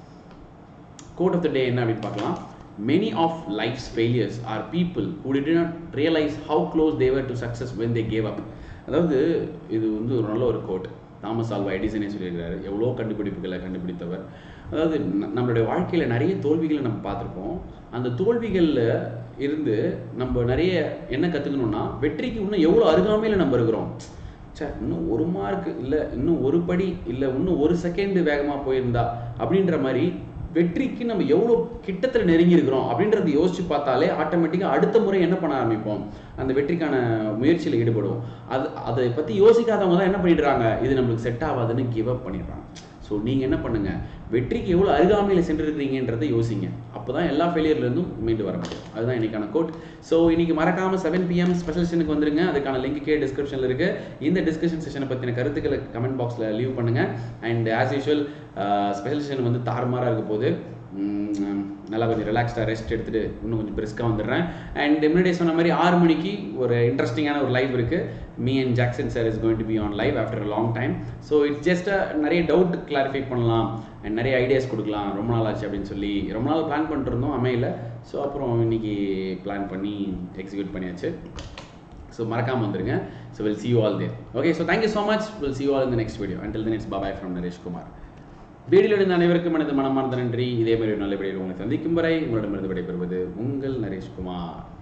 கோட் ஆஃப் த டே என்ன அப்படின்னு பார்க்கலாம் many of life's failures are people who did not realize how close they were to success when they gave up அதாவது இது வந்து ஒரு நல்ல ஒரு கோட் தாமஸ் ஆல்வா எடிசனே சொல்லியிருக்காரு எவ்வளோ கண்டுபிடிப்புகளை கண்டுபிடித்தவர் அதாவது ந- நம்மளுடைய வாழ்க்கையில் நிறைய தோல்விகளை நம்ம பார்த்துருப்போம் அந்த தோல்விகளில் இருந்து நம்ம நிறைய என்ன கற்றுக்கணும்னா வெற்றிக்கு இன்னும் எவ்வளோ அருகாமையில் நம்ம இருக்கிறோம் ச்சே இன்னும் ஒரு மார்க் இல்லை இன்னும் ஒரு படி இல்லை இன்னும் ஒரு செகண்ட் வேகமாக போயிருந்தா அப்படின்ற மாதிரி வெற்றிக்கு நம்ம எவ்வளோ கிட்டத்தில் நெருங்கி இருக்கிறோம் அப்படின்றத யோசிச்சு பார்த்தாலே ஆட்டோமேட்டிக்காக அடுத்த முறை என்ன பண்ண ஆரம்பிப்போம் அந்த வெற்றிக்கான முயற்சியில் ஈடுபடுவோம் அது அதை பற்றி யோசிக்காதவங்க தான் என்ன பண்ணிடுறாங்க இது நம்மளுக்கு செட் ஆகாதுன்னு கிவ் அப் பண்ணிடுறாங்க ஸோ நீங்கள் என்ன பண்ணுங்க வெற்றிக்கு எவ்வளோ அருகாமையில் சென்றிருக்கிறீங்கன்றதை யோசிங்க அப்போ தான் எல்லா ஃபெயிலியர்லேருந்தும் மீண்டு வர முடியும் அதுதான் இன்னைக்கான கோட் ஸோ இன்னைக்கு மறக்காமல் செவன் பிஎம் ஸ்பெஷல் செஷனுக்கு வந்துருங்க அதுக்கான லிங்க் கே டிஸ்கிரிப்ஷனில் இருக்குது இந்த டிஸ்கஷன் செஷனை பற்றின கருத்துக்களை கமெண்ட் பாக்ஸில் லீவ் பண்ணுங்கள் and as usual special session வந்து தாறுமாறாக இருக்க போது உம், நல்லா கொஞ்சம் ரிலாக்ஸ்டாக ரெஸ்ட் எடுத்துட்டு இன்னும் கொஞ்சம் பிரிஸ்காக வந்துடுறேன் அண்ட் முன்னாடி சொன்ன மாதிரி ஆறு மணிக்கு ஒரு இன்ட்ரெஸ்டிங்கான ஒரு லைவ் இருக்குது me and Jackson sir is going to be on live after long time so it's just நிறைய டவுட் கிளாரிஃபை பண்ணலாம் அண்ட் நிறைய ஐடியாஸ் கொடுக்கலாம் ரொம்ப நாள் ஆச்சு அப்படின்னு சொல்லி ரொம்ப நாள் பிளான் பண்ணிட்டு இருந்தோம் அமையல ஸோ அப்புறம் இன்னைக்கு பிளான் பண்ணி எக்ஸிக்யூட் பண்ணியாச்சு ஸோ மறக்காம வந்துருங்க so will see you all there okay so thank you so much will see you all in the next video until then it's bye bye from Naresh Kumar வீடியோவில் இருந்த அனைவருக்கும் எனது மனமார்ந்த நன்றி இதே மாதிரி ஒரு நல்ல வீடியோ உங்களை சந்திக்கும் வரை உங்களிடமிருந்து விடைபெறுவது உங்கள் நரேஷ்குமார்